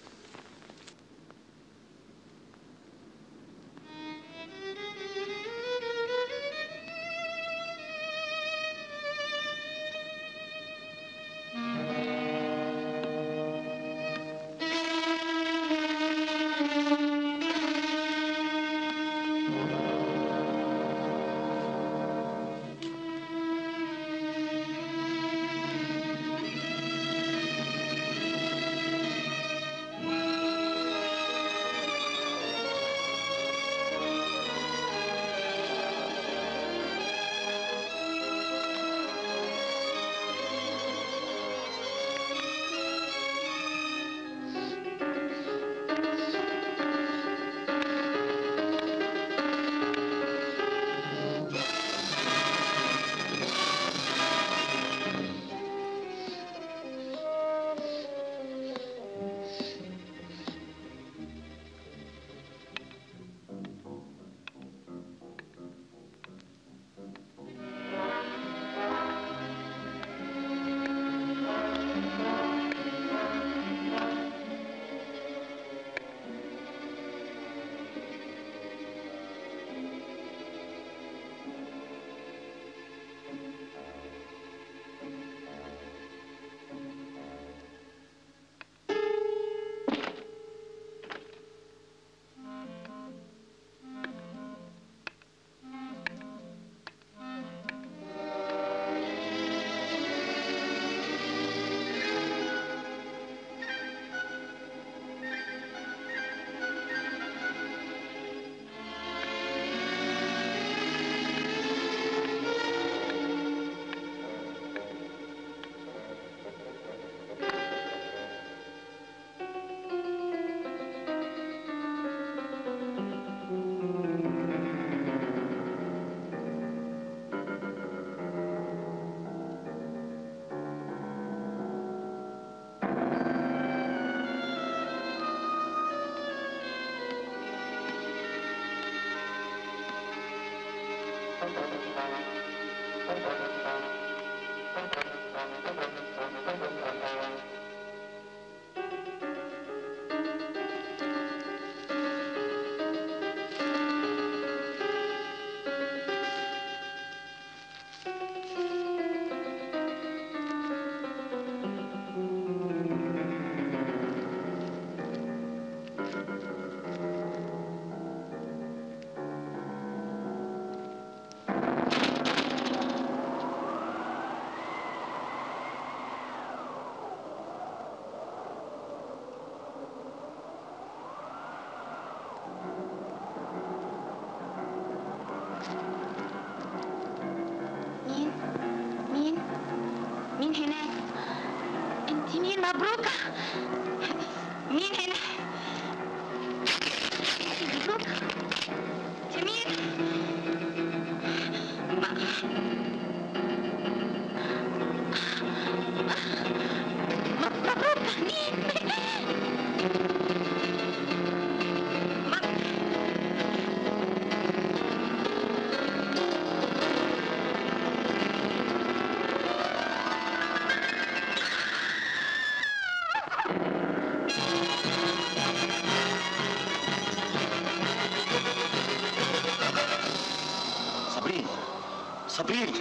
صابرين صابرين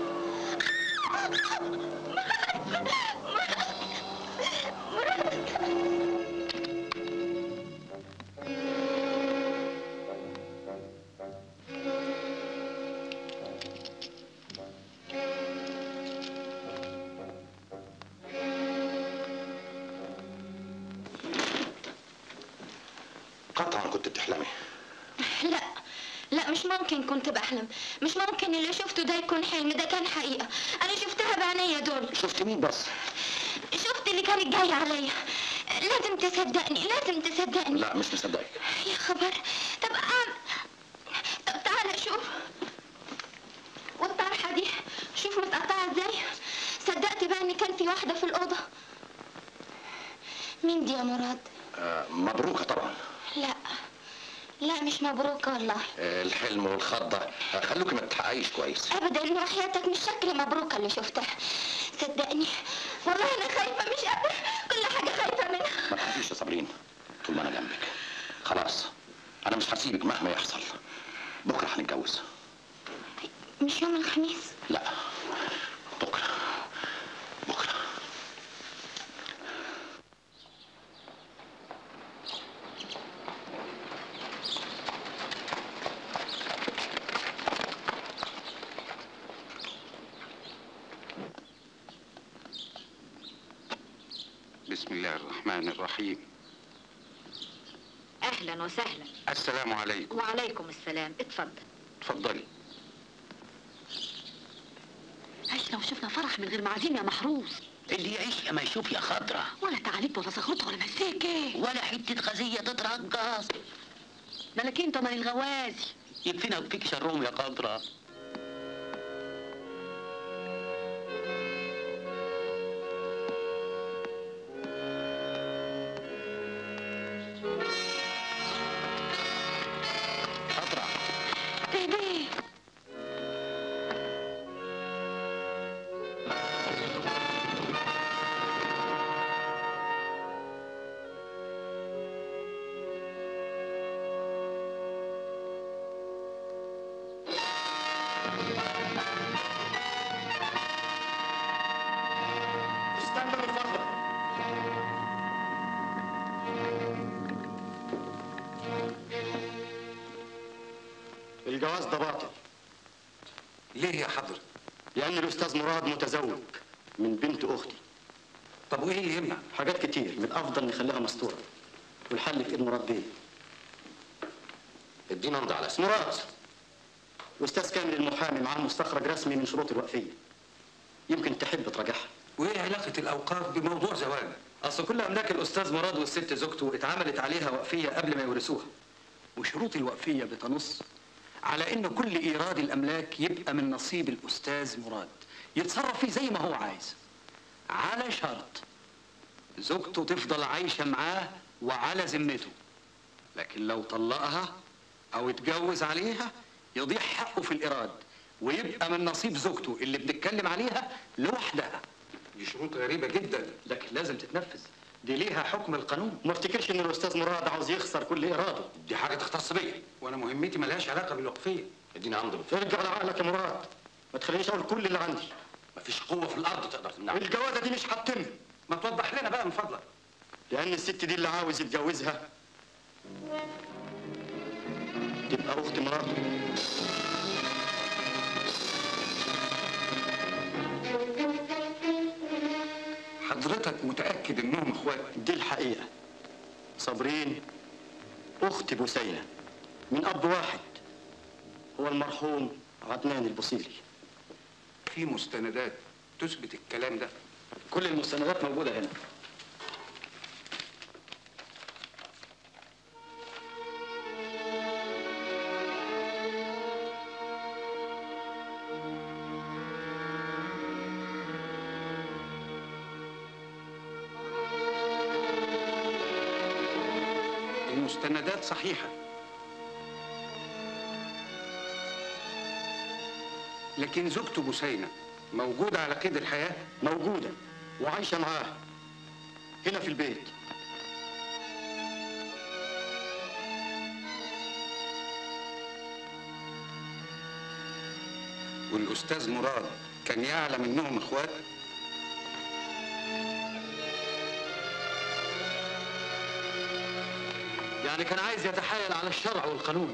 قطعا كنت بتحلمي لا لا مش ممكن كنت بحلم مش ممكن اللي شفته ده يكون حلم ده كان حقيقة أنا شفتها بعينيا دول شفت مين بس شفت اللي كانت جاية عليا لازم تصدقني لازم تصدقني لا مش مصدقك يا خبر طب أعمل طب تعال شوف والطرحة دي شوف متقطعة ازاي صدقت بقى ان كان في واحدة في الأوضة مين دي يا مراد؟ آه مبروكة طبعا لا لا مش مبروكة والله آه الحلم والخضة آه خلوك ما تتحققيش كويس ابدا وحياتك مش شكل مبروكة اللي شفتها صدقني والله انا خايفة مش قادرة كل حاجة خايفة منها ما تخافيش يا صابرين طول ما انا جنبك خلاص انا مش هسيبك مهما يحصل بكره هنتجوز مش يوم الخميس لا بكره بكره بسم الله الرحمن الرحيم اهلا وسهلا السلام عليكم وعليكم السلام اتفضل اتفضلي عشنا وشفنا فرح من غير معازيم يا محروس اللي يعيش يا ما يشوف يا خضرة ولا تعاليب ولا زغرطه ولا مساكه ولا حتة غزية تترقص ملكين تمن الغوازي يكفينا ويكفيك شرهم يا خضرة خضرة بيبي استنى من فضلك الجواز ده باطل ليه يا حضرة لأن الأستاذ مراد متزوج من بنت أختي طب وايه اللي يمنع حاجات كتير من الأفضل نخليها مستورة والحل في إيد مراد بيه ادينا امضي على اسمه مراد أستاذ كامل المحامي معاه مستخرج رسمي من شروط الوقفية يمكن تحب تراجعها وايه علاقة الأوقاف بموضوع زواجك أصل كل أملاك الأستاذ مراد والست زوجته اتعملت عليها وقفية قبل ما يورثوها وشروط الوقفية بتنص على إن كل إيراد الأملاك يبقى من نصيب الأستاذ مراد يتصرف فيه زي ما هو عايز على شرط زوجته تفضل عايشة معاه وعلى ذمته لكن لو طلقها أو اتجوز عليها يضيع حقه في الإيراد ويبقى من نصيب زوجته اللي بنتكلم عليها لوحدها دي شروط غريبة جدا لكن لازم تتنفذ دي ليها حكم القانون ما افتكرش ان الاستاذ مراد عاوز يخسر كل اراده دي حاجة تختص بيا وأنا مهمتي ملهاش علاقة بالوقفية ادينا امضي ارجع لعقلك يا مراد ما تخلينيش اقول كل اللي عندي مفيش قوة في الأرض تقدر تمنعني الجوازه دي مش هتتم ما توضح لنا بقى من فضلك لان الست دي اللي عاوز يتجوزها تبقى اخت مراته حضرتك متأكد إنهم إخوات دي الحقيقه صابرين اخت بوسينه من اب واحد هو المرحوم عدنان البصيري في مستندات تثبت الكلام ده كل المستندات موجوده هنا بمستندات صحيحة لكن زوجته بوسينة موجودة على قيد الحياة؟ موجودة وعايشة معاه هنا في البيت والأستاذ مراد كان يعلم إنهم إخوات؟ يعني كان عايز يتحايل على الشرع والقانون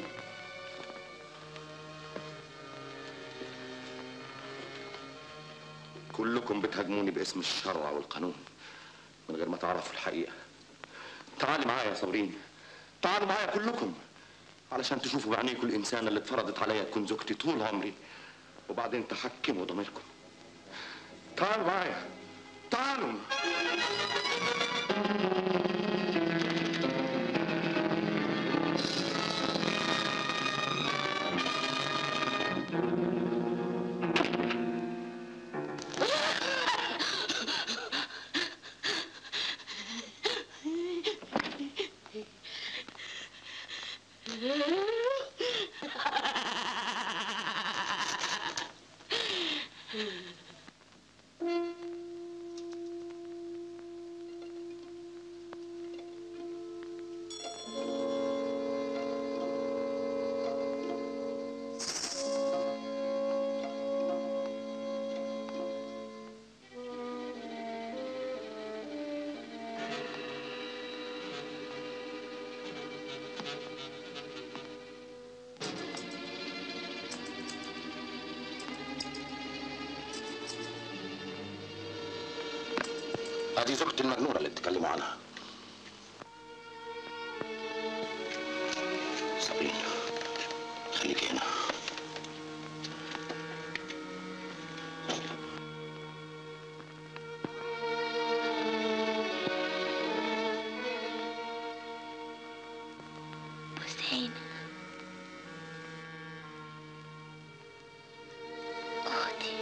كلكم بتهاجموني باسم الشرع والقانون من غير ما تعرفوا الحقيقة تعالي معايا يا صابرين تعالوا معايا كلكم علشان تشوفوا بعينيكم الإنسان اللي اتفرضت عليا تكون زوجتي طول عمري وبعدين تحكموا ضميركم تعالوا معايا تعالوا هذه زوجتي المجنونة اللي بتتكلموا عنها صابرين خليكي هنا حسين أختي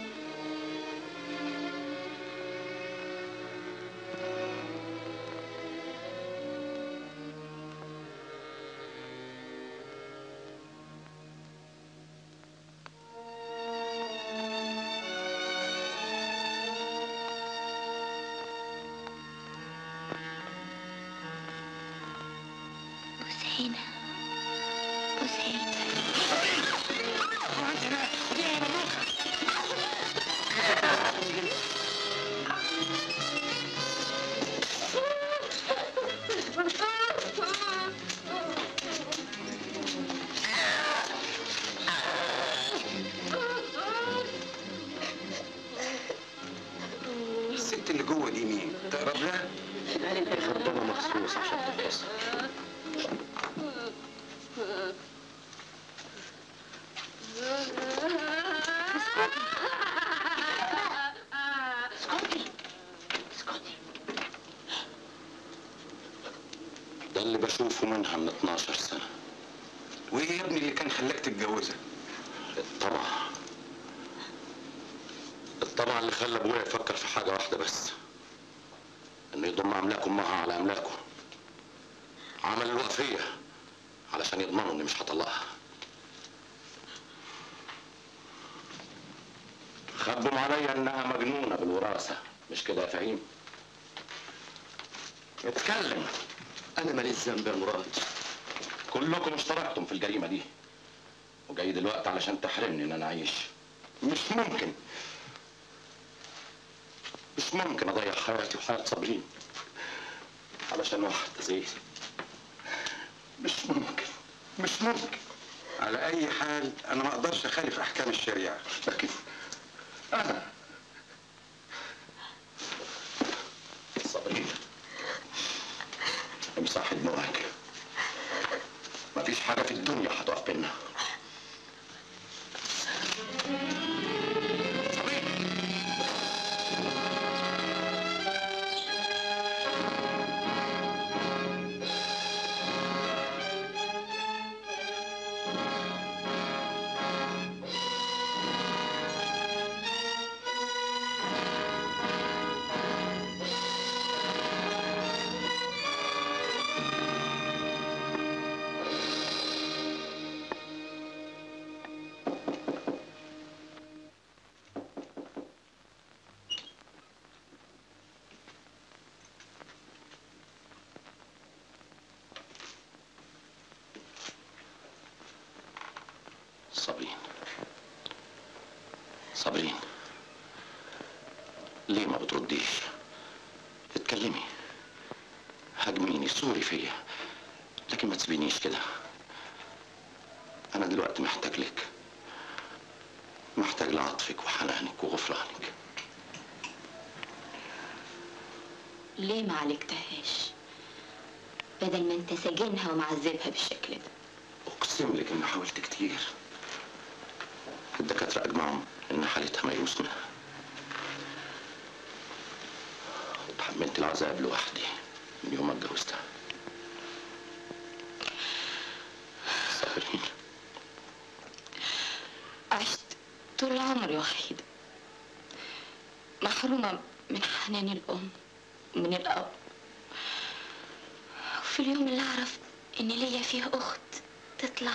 بوسينة بوسينة الست اللي جوه دي مين؟ تقرب لها؟ خدامة مخصوص عشان تتبسط ده اللي بشوفه منها من 12 سنة وإيه يا ابني اللي كان خلاك تتجوزها؟ الطمع الطمع اللي خلى ابويا يفكر في حاجة واحدة بس انه يضم املاك امها على املاكه عمل الوقفية علشان يضمنوا اني مش هطلقها خبوا عليا انها مجنونة بالوراثة مش كده يا فهيم اتكلم انا ماليش ذنب يا مراد كلكم اشتركتم في الجريمة دي وجاي دلوقتي علشان تحرمني ان انا اعيش مش ممكن مش ممكن اضيع حياتي وحياة صابرين علشان واحد زي مش ممكن مش ممكن على أي حال أنا ما أقدرش أخالف أحكام الشريعة لكن انا صابرين امسح دموعك مفيش حاجة في الدنيا هتقف بينا صابرين صابرين ليه ما بترديش اتكلمي هاجميني صوري فيا لكن ما تسيبينيش كده انا دلوقتي محتاج لك محتاج لعطفك وحنانك وغفرانك ليه ما عالجتهاش بدل ما انت ساجنها ومعذبها بالشكل ده اقسم لك اني حاولت كتير الدكاتره اجمعوا ان حالتها ميؤوس منها تحملت العذاب لوحدي من يوم ما اتجوزتها صابرين عشت طول عمري وحيدة محرومة من حنان الأم ومن الأب وفي اليوم اللي أعرف إن ليا فيه أخت تطلع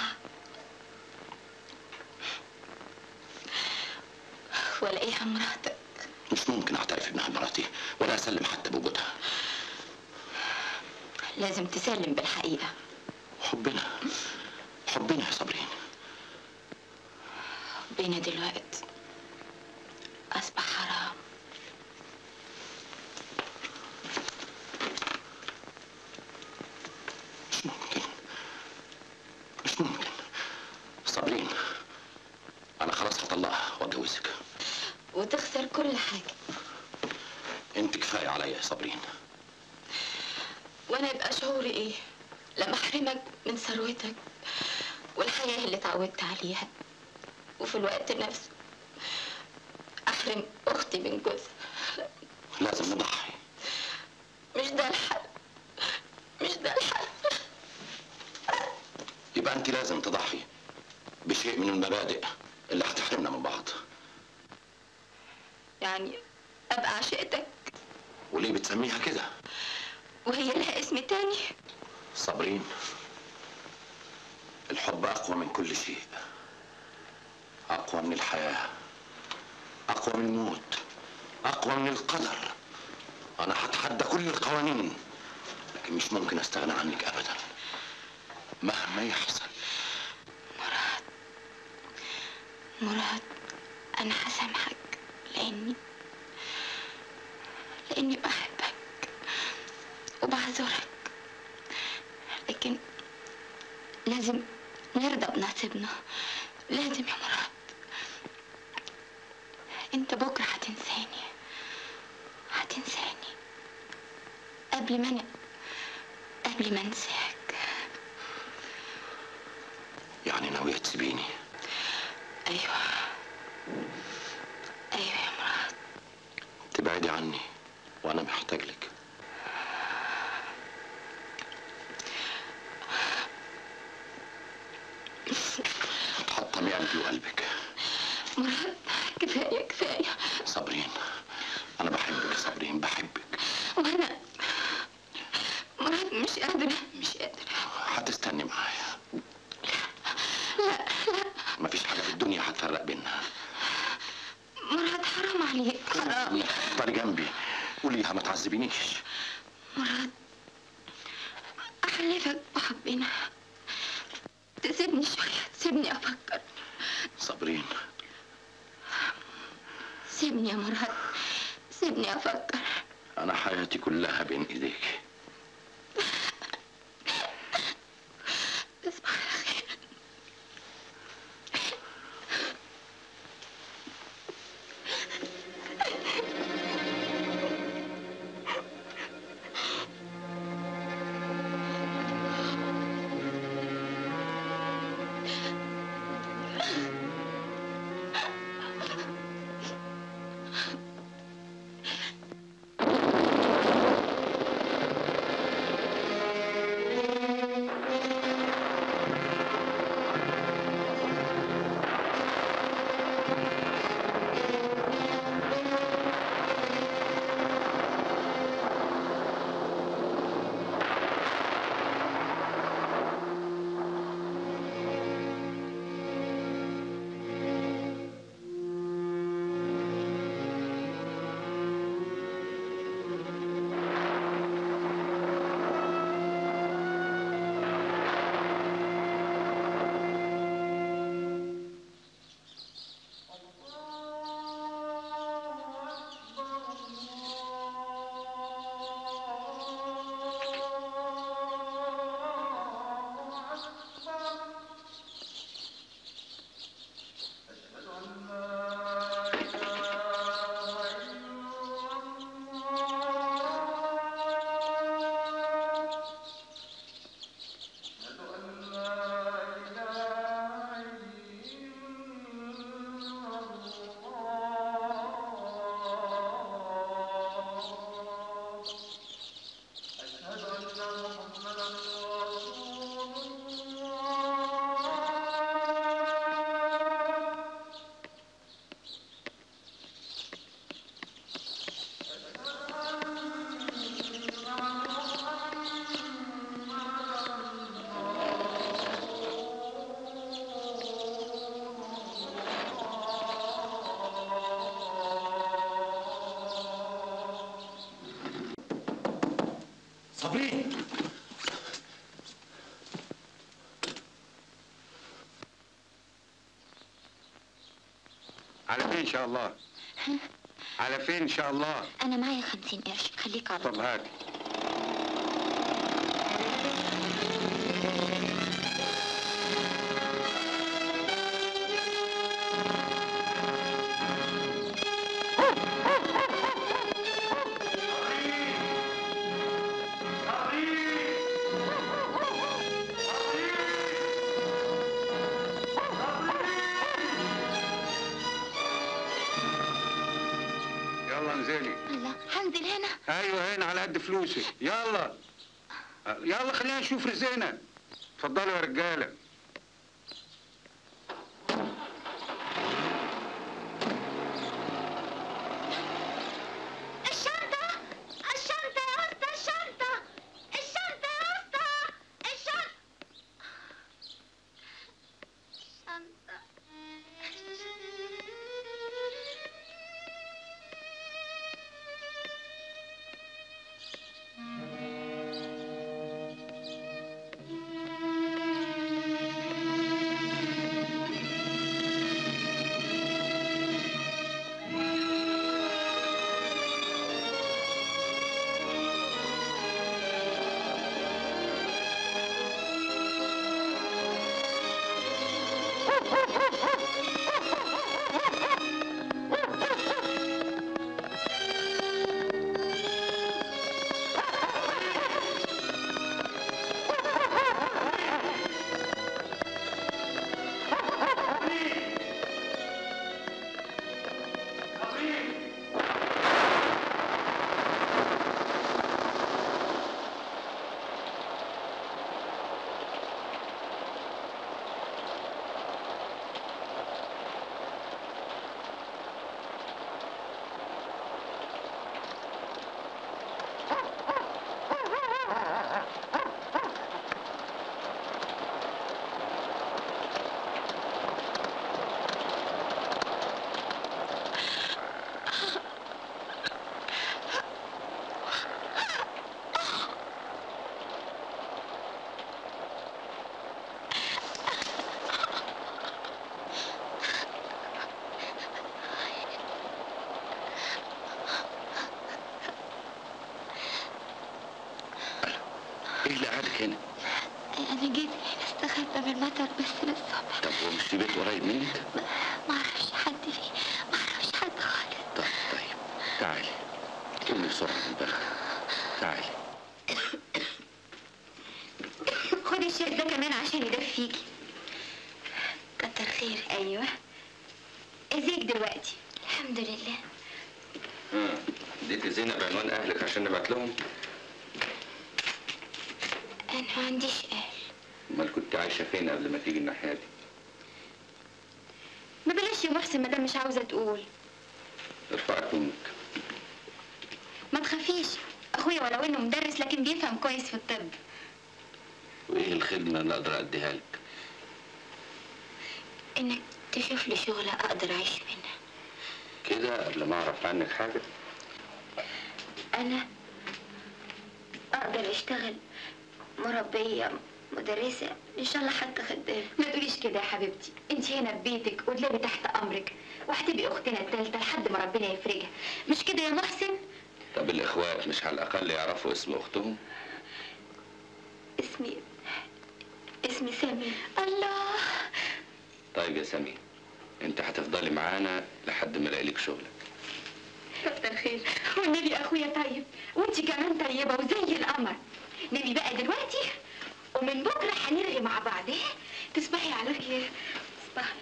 وألاقيها مراتك مش ممكن اعترف انها مراتي ولا اسلم حتى بوجودها لازم تسلم بالحقيقة حبنا حبنا يا صابرين بينا دلوقتي أصبح حرام مش ممكن مش ممكن صابرين انا خلاص هطلقها واتجوزك وتخسر كل حاجة انت كفايه عليا يا صابرين وأنا يبقى شعوري إيه لما أحرمك من ثروتك والحياة اللي اتعودت عليها وفي الوقت نفسه أحرم أختي من جوزها لازم نضحي مش ده الحل مش ده الحل يبقى انت لازم تضحي بشيء من المبادئ اللي هتحرمنا من بعض يعني أبقى عشقتك وليه بتسميها كده وهي لها اسم تاني صابرين الحب اقوى من كل شيء اقوى من الحياه اقوى من الموت اقوى من القدر انا هتحدى كل القوانين لكن مش ممكن استغنى عنك ابدا مهما يحصل مراد مراد أنا هسامحك لأني لأني بحبك وبعذرك لكن لازم نرضى بنصيبنا لازم يا مراد انت بكرة هتنساني هتنساني قبل ما انا قبل ما انساك يعني ناويه تسيبيني ايوه ايوه يا مراد تبعدي عني وانا محتاج لك تحطمي قلبي وقلبك مراد كفاية كفاية صابرين انا بحبك يا صابرين بحبك وانا مراد مش قادرة مش قادرة هتستني معايا لا لا مفيش حاجه في الدنيا هتفرق بينا مراد حرام عليك حرام افضلي جنبي قوليها ما تعذبينيش مراد أحلفك بحبنا تسيبني شوية تسيبني أفكر صابرين سيبني يا مراد سيبني أفكر انا حياتي كلها بين ايديك تصبح على خير على فين ان شاء الله على فين ان شاء الله انا معايا خمسين قرش خليك على طب طول هات يلا انزلي الله هنزل هنا ايوه هنا على قد فلوسك يلا يلا خلينا نشوف رزقنا اتفضلوا يا رجاله الشنطة الشنطة يا اسطى الشنطة الشنطة يا اسطى الشنطة الشنطة ايه اللي قعدك هنا انا جيت هنا استخبى من المطر بس للصبح طب هو مش في بيت قريب منك ما اعرفش حد فيه ما اعرفش حد خالص طيب طيب تعالي قومي بسرعه من البلد تعالي خد الشيك ده كمان عشان يدفيكي كتر خير ايوه ازيك دلوقتي الحمد لله ها اديتي زينب عنوان اهلك عشان نبعت لهم انا ما عنديش اهل امال كنت عايشه فين قبل ما تيجي الناحيه دي ما بلاش يا محسن مدام مش عاوزه تقول ارفعي كونك ما تخافيش اخويا ولو انه مدرس لكن بيفهم كويس في الطب وايه الخدمه اللي اقدر اديها لك انك تشوف لي شغلة اقدر اعيش منها كده قبل ما اعرف عنك حاجه انا اقدر اشتغل مربية مدرسة ان شاء الله حتى خدامة ما تقوليش كده يا حبيبتي انت هنا في بيتك وتلاقي تحت امرك وهتبقي اختنا التالتة لحد ما ربنا يفرجها مش كده يا محسن طب الاخوات مش على الاقل يعرفوا اسم اختهم اسمي اسمي سامي الله طيب يا سمير انت هتفضلي معانا لحد ما الاقي لك شغلك كتر خير والنبي اخويا طيب وانت كمان طيبه وزي القمر نبي بقى دلوقتي ومن بكره هنرغي مع بعض ايه تصبحي على خير تصبحي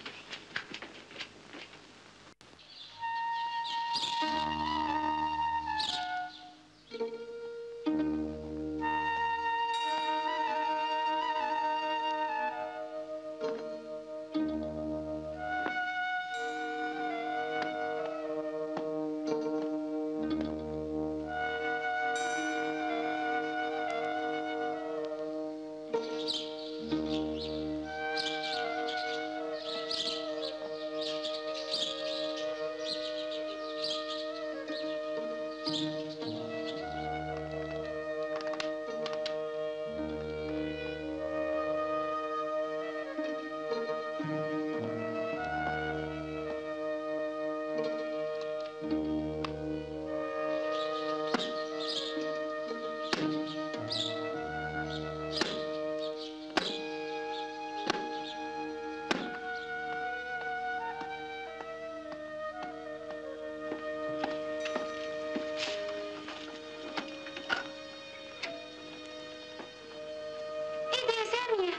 سامية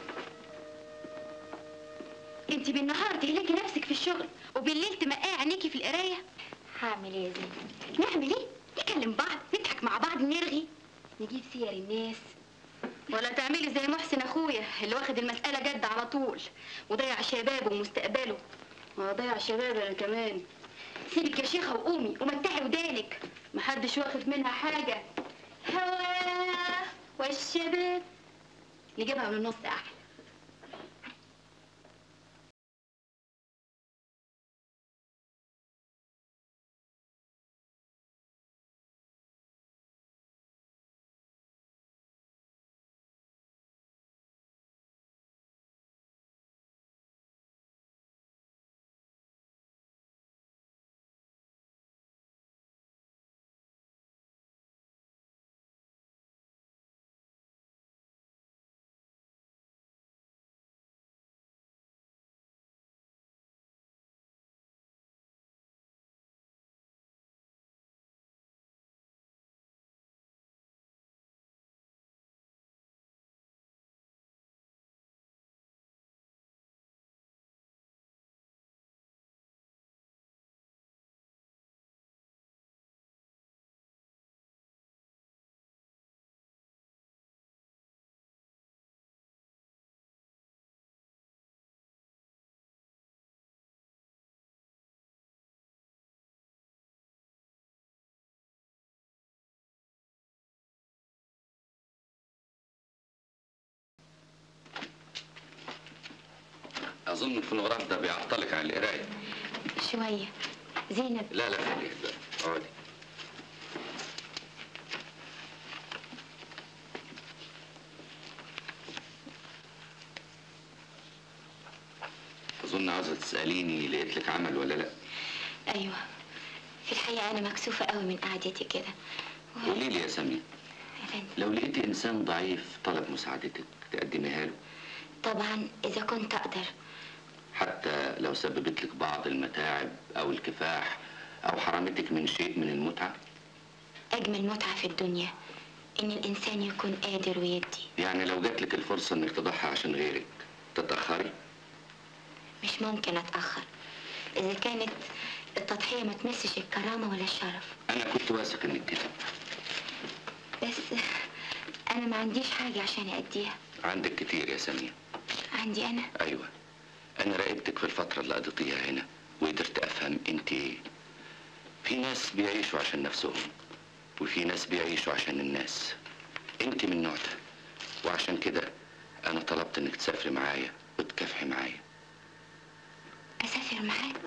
انت بالنهار تهلكي نفسك في الشغل وبالليل تمقعي عينيكي في القراية هعمل ايه يا زينب نعمل ايه نكلم بعض نضحك مع بعض نرغي نجيب سير الناس ولا تعملي زي محسن اخويا اللي واخد المسألة جد على طول وضيع شبابه ومستقبله وضيع شباب انا كمان سيبك يا شيخة وقومي ومتعي ودانك محدش واخد منها حاجة هوا والشباب نجيبها من النص احلى اظن الفونوغراف ده بيعطلك عن القرايه شوية زينب لا لا خليك بقى اقعدي اظن عاوزه تساليني لقيت لك عمل ولا لا ايوه في الحقيقة انا مكسوفة قوي من قعدتي كده قولي لي يا ساميه أفندم. لو لقيتي انسان ضعيف طلب مساعدتك تقدميها له طبعا اذا كنت اقدر حتى لو سببت لك بعض المتاعب او الكفاح او حرمتك من شيء من المتعه اجمل متعة في الدنيا ان الانسان يكون قادر ويدي يعني لو جات لك الفرصه انك تضحي عشان غيرك تتاخري مش ممكن اتأخر اذا كانت التضحية ما تمسش الكرامة ولا الشرف انا كنت واثق انك كده بس انا ما عنديش حاجة عشان اديها عندك كتير يا ساميه عندي انا ايوه انا راقبتك في الفتره اللي قضيتيها هنا وقدرت افهم انت ايه في ناس بيعيشوا عشان نفسهم وفي ناس بيعيشوا عشان الناس انت من النوع ده وعشان كده انا طلبت انك تسافري معايا وتكافحي معايا اسافر معاك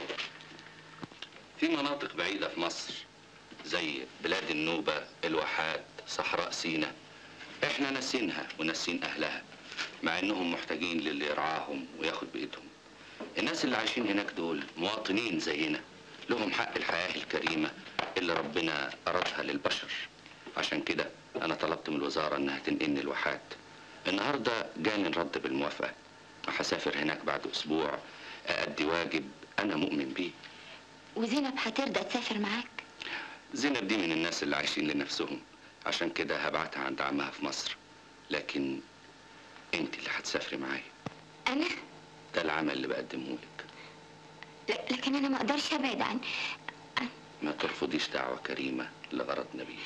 في مناطق بعيدة في مصر زي بلاد النوبة الواحات صحراء سينا احنا ناسينها وناسين اهلها مع انهم محتاجين للي يرعاهم وياخد بايدهم الناس اللي عايشين هناك دول مواطنين زينا لهم حق الحياة الكريمة اللي ربنا أرادها للبشر عشان كده أنا طلبت من الوزارة إنها تنقلني الواحات النهاردة جاني الرد بالموافقة وهسافر هناك بعد أسبوع أأدي واجب أنا مؤمن بيه وزينب هترضى تسافر معاك زينب دي من الناس اللي عايشين لنفسهم عشان كده هبعتها عند عمها في مصر لكن انت اللي هتسافري معايا انا ده العمل اللي بقدمه لك ل- لكن انا ما اقدرش ابعد عن ما ترفضيش دعوة كريمة لغرض نبيل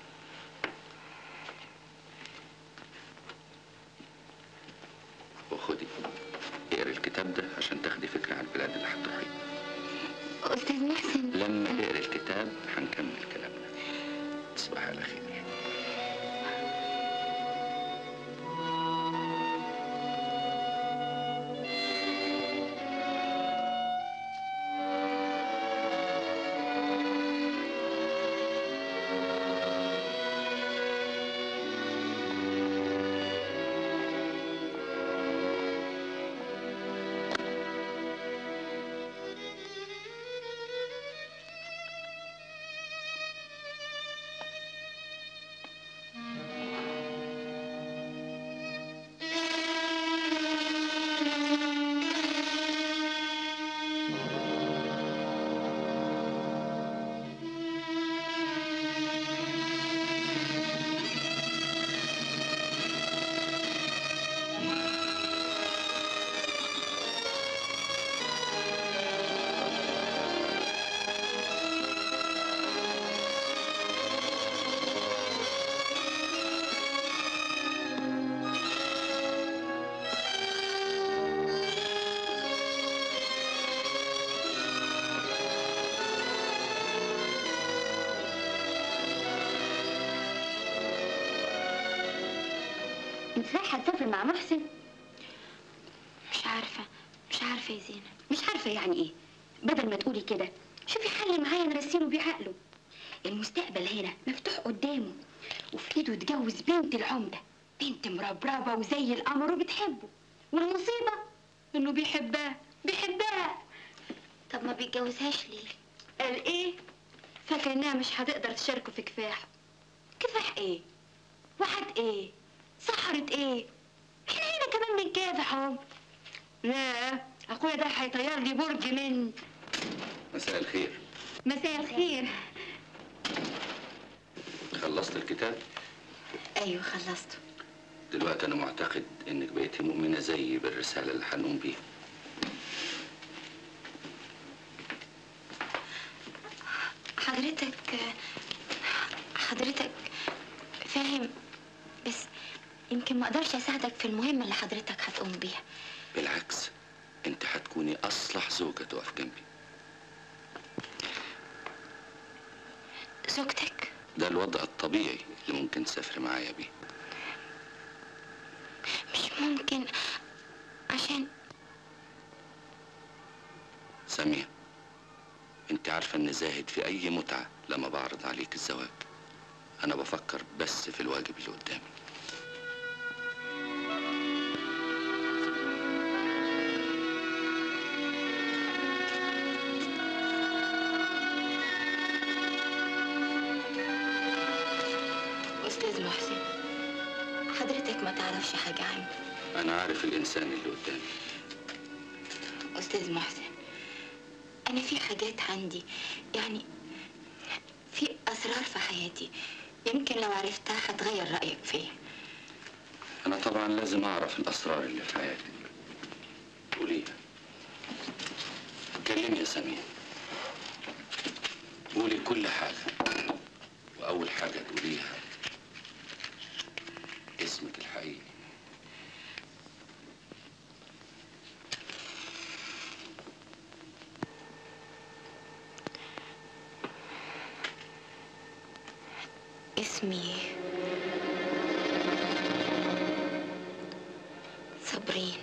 وخدي اقري الكتاب ده عشان تاخدي فكرة عن البلاد اللي هتروحيها استاذ محسن لما تقري الكتاب هنكمل كلامنا تصبح على خير انت رايحه تسافر مع محسن مش عارفة مش عارفة يا زينب مش عارفه يعني ايه بدل ما تقولي كده شوفي حل معايا نرسيله بعقله المستقبل هنا مفتوح قدامه وفي ايده يتجوز بنت العمده بنت مربربه وزي القمر وبتحبه والمصيبه انه بيحبها بيحبها طب ما بيتجوزهاش ليه قال ايه فاكر انها مش هتقدر تشاركه في كفاحه كفاح ايه وحد ايه سحرت ايه احنا هنا كمان بنكافح اهو لا اخويا ده هيطير لي برج من مساء الخير مساء الخير خلصت الكتاب ايوه خلصته دلوقتي انا معتقد انك بقيتي مؤمنه زيي بالرساله اللي هنقوم بيها حضرتك حضرتك فاهم بس يمكن ما اقدرش اساعدك في المهمة اللي حضرتك هتقوم بيها بالعكس انت هتكوني اصلح زوجة تقف جنبي زوجتك ده الوضع الطبيعي اللي ممكن تسافري معايا بيه مش ممكن عشان سامية انت عارفة ان زاهد في اي متعة لما بعرض عليك الزواج انا بفكر بس في الواجب اللي قدامي استاذ محسن حضرتك ما تعرفش حاجة عني انا عارف الانسان اللي قدامي استاذ محسن انا في حاجات عندي يعني في اسرار في حياتي يمكن لو عرفتها هتغير رايك فيا انا طبعا لازم اعرف الاسرار اللي في حياتك قوليها اتكلمي يا سمير قولي كل حاجة واول حاجة تقوليها اسمك الحقيقي اسمي صابرين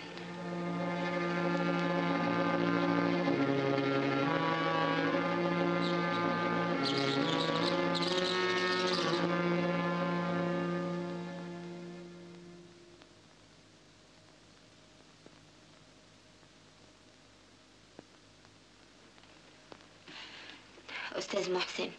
أستاذ محسن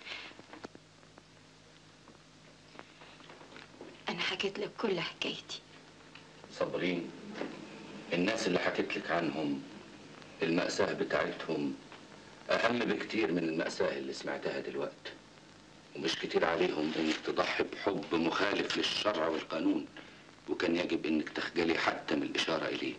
أنا حكيت لك كل حكايتي صابرين الناس اللي حكيت لك عنهم المأساة بتاعتهم أهم بكتير من المأساة اللي سمعتها دلوقتي ومش كتير عليهم إنك تضحي بحب مخالف للشرع والقانون وكان يجب إنك تخجلي حتى من الإشارة إليه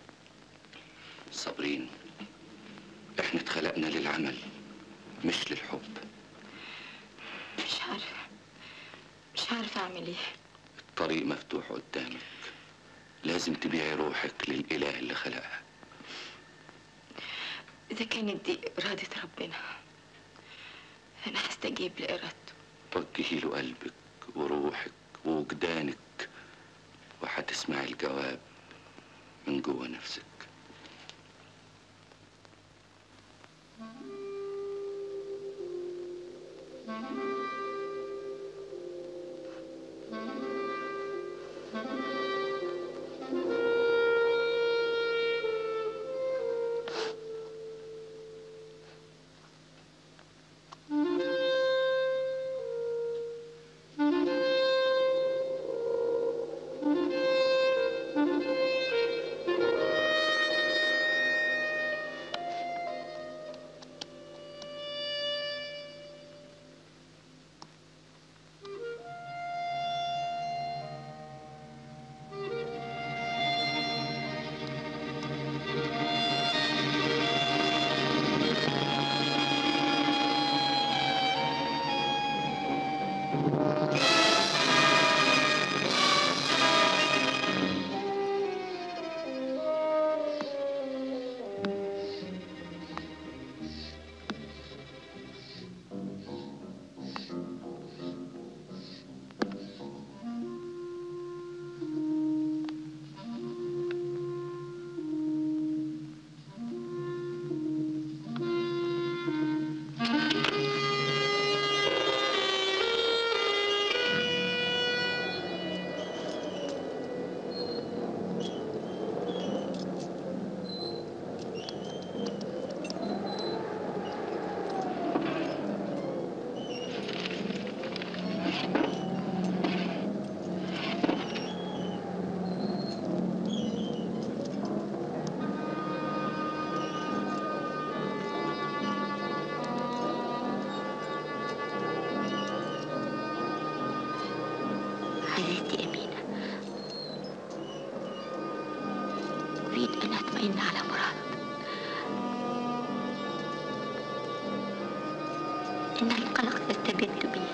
صابرين إحنا اتخلقنا للعمل مش للحب مش عارفة مش عارفة أعمل إيه الطريق مفتوح قدامك لازم تبيعي روحك للإله اللي خلقها إذا كانت دي إرادة ربنا أنا هستجيب لإرادته وجهي له قلبك وروحك ووجدانك وهتسمعي الجواب من جوه نفسك لابد أن أطمئن على مراد إن القلق يستبد بي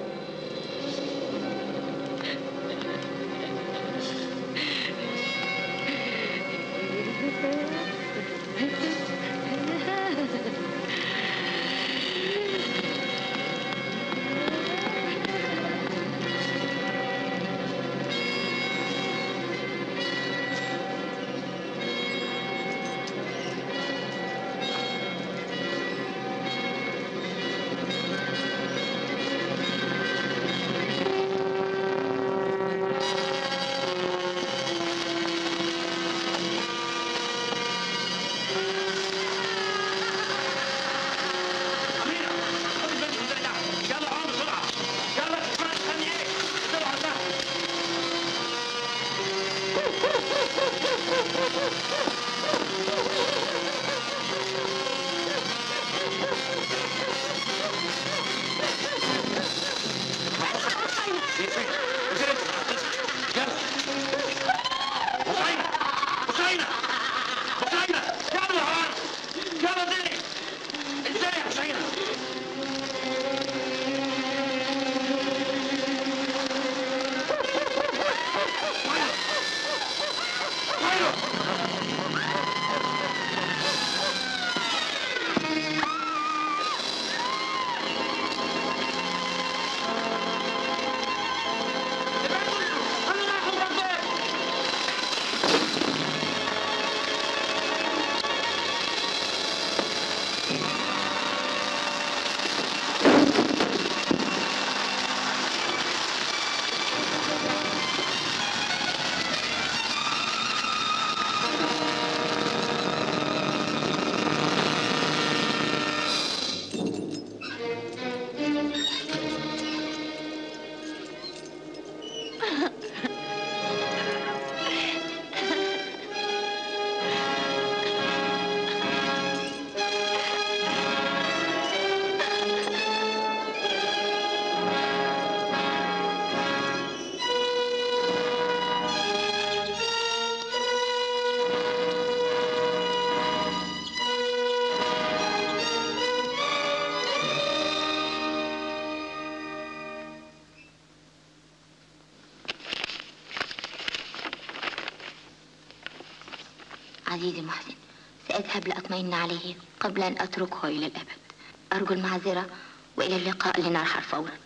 عزيزي محسن سأذهب لأطمئن عليه قبل أن أتركه إلى الأبد أرجو المعذرة وإلى اللقاء لنرحل فورا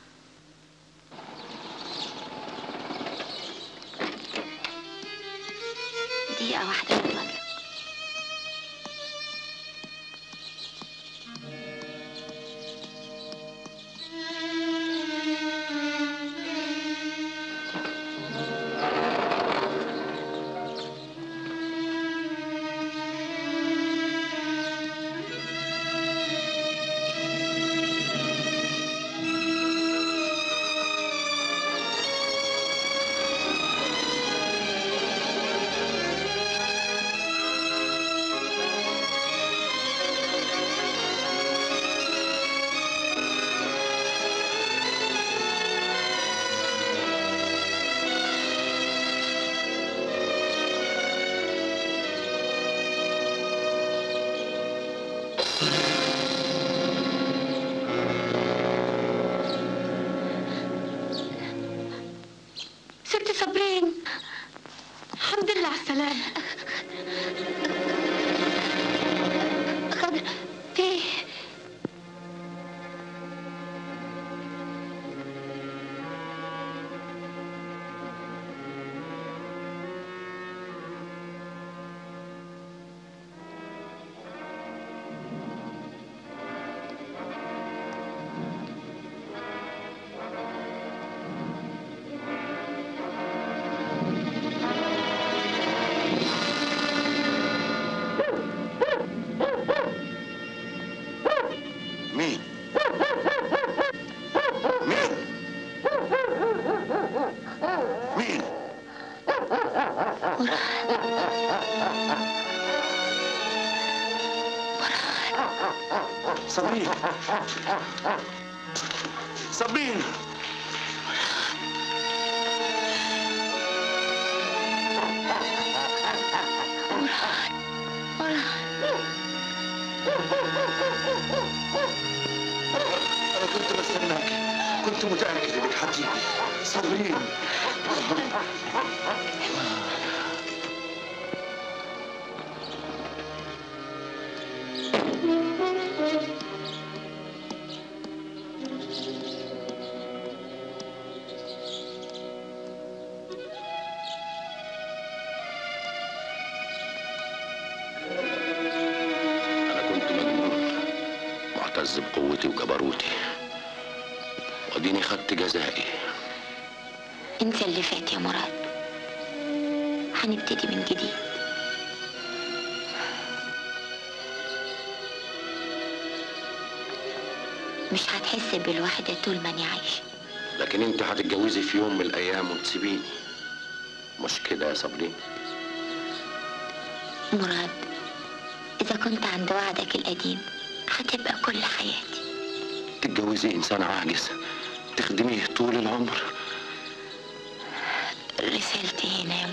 دقيقة واحدة من فضلك ست صابرين الحمد لله على السلامة خضر فيه مين؟ مين؟ مين؟ صابرين صابرين كنت متأكد انك هتيجي صابرين أنا كنت مجنون معتز بقوتي وجبروتي واديني خدت جزائي انسى اللي فات يا مراد هنبتدي من جديد مش هتحس بالوحدة طول ما أنا عايشة لكن انت هتتجوزي في يوم من الايام وتسيبيني مش كده يا صابرين مراد إذا كنت عند وعدك القديم هتبقى كل حياتي تتجوزي انسان عاجز تخدميه طول العمر رسالتي هنا يا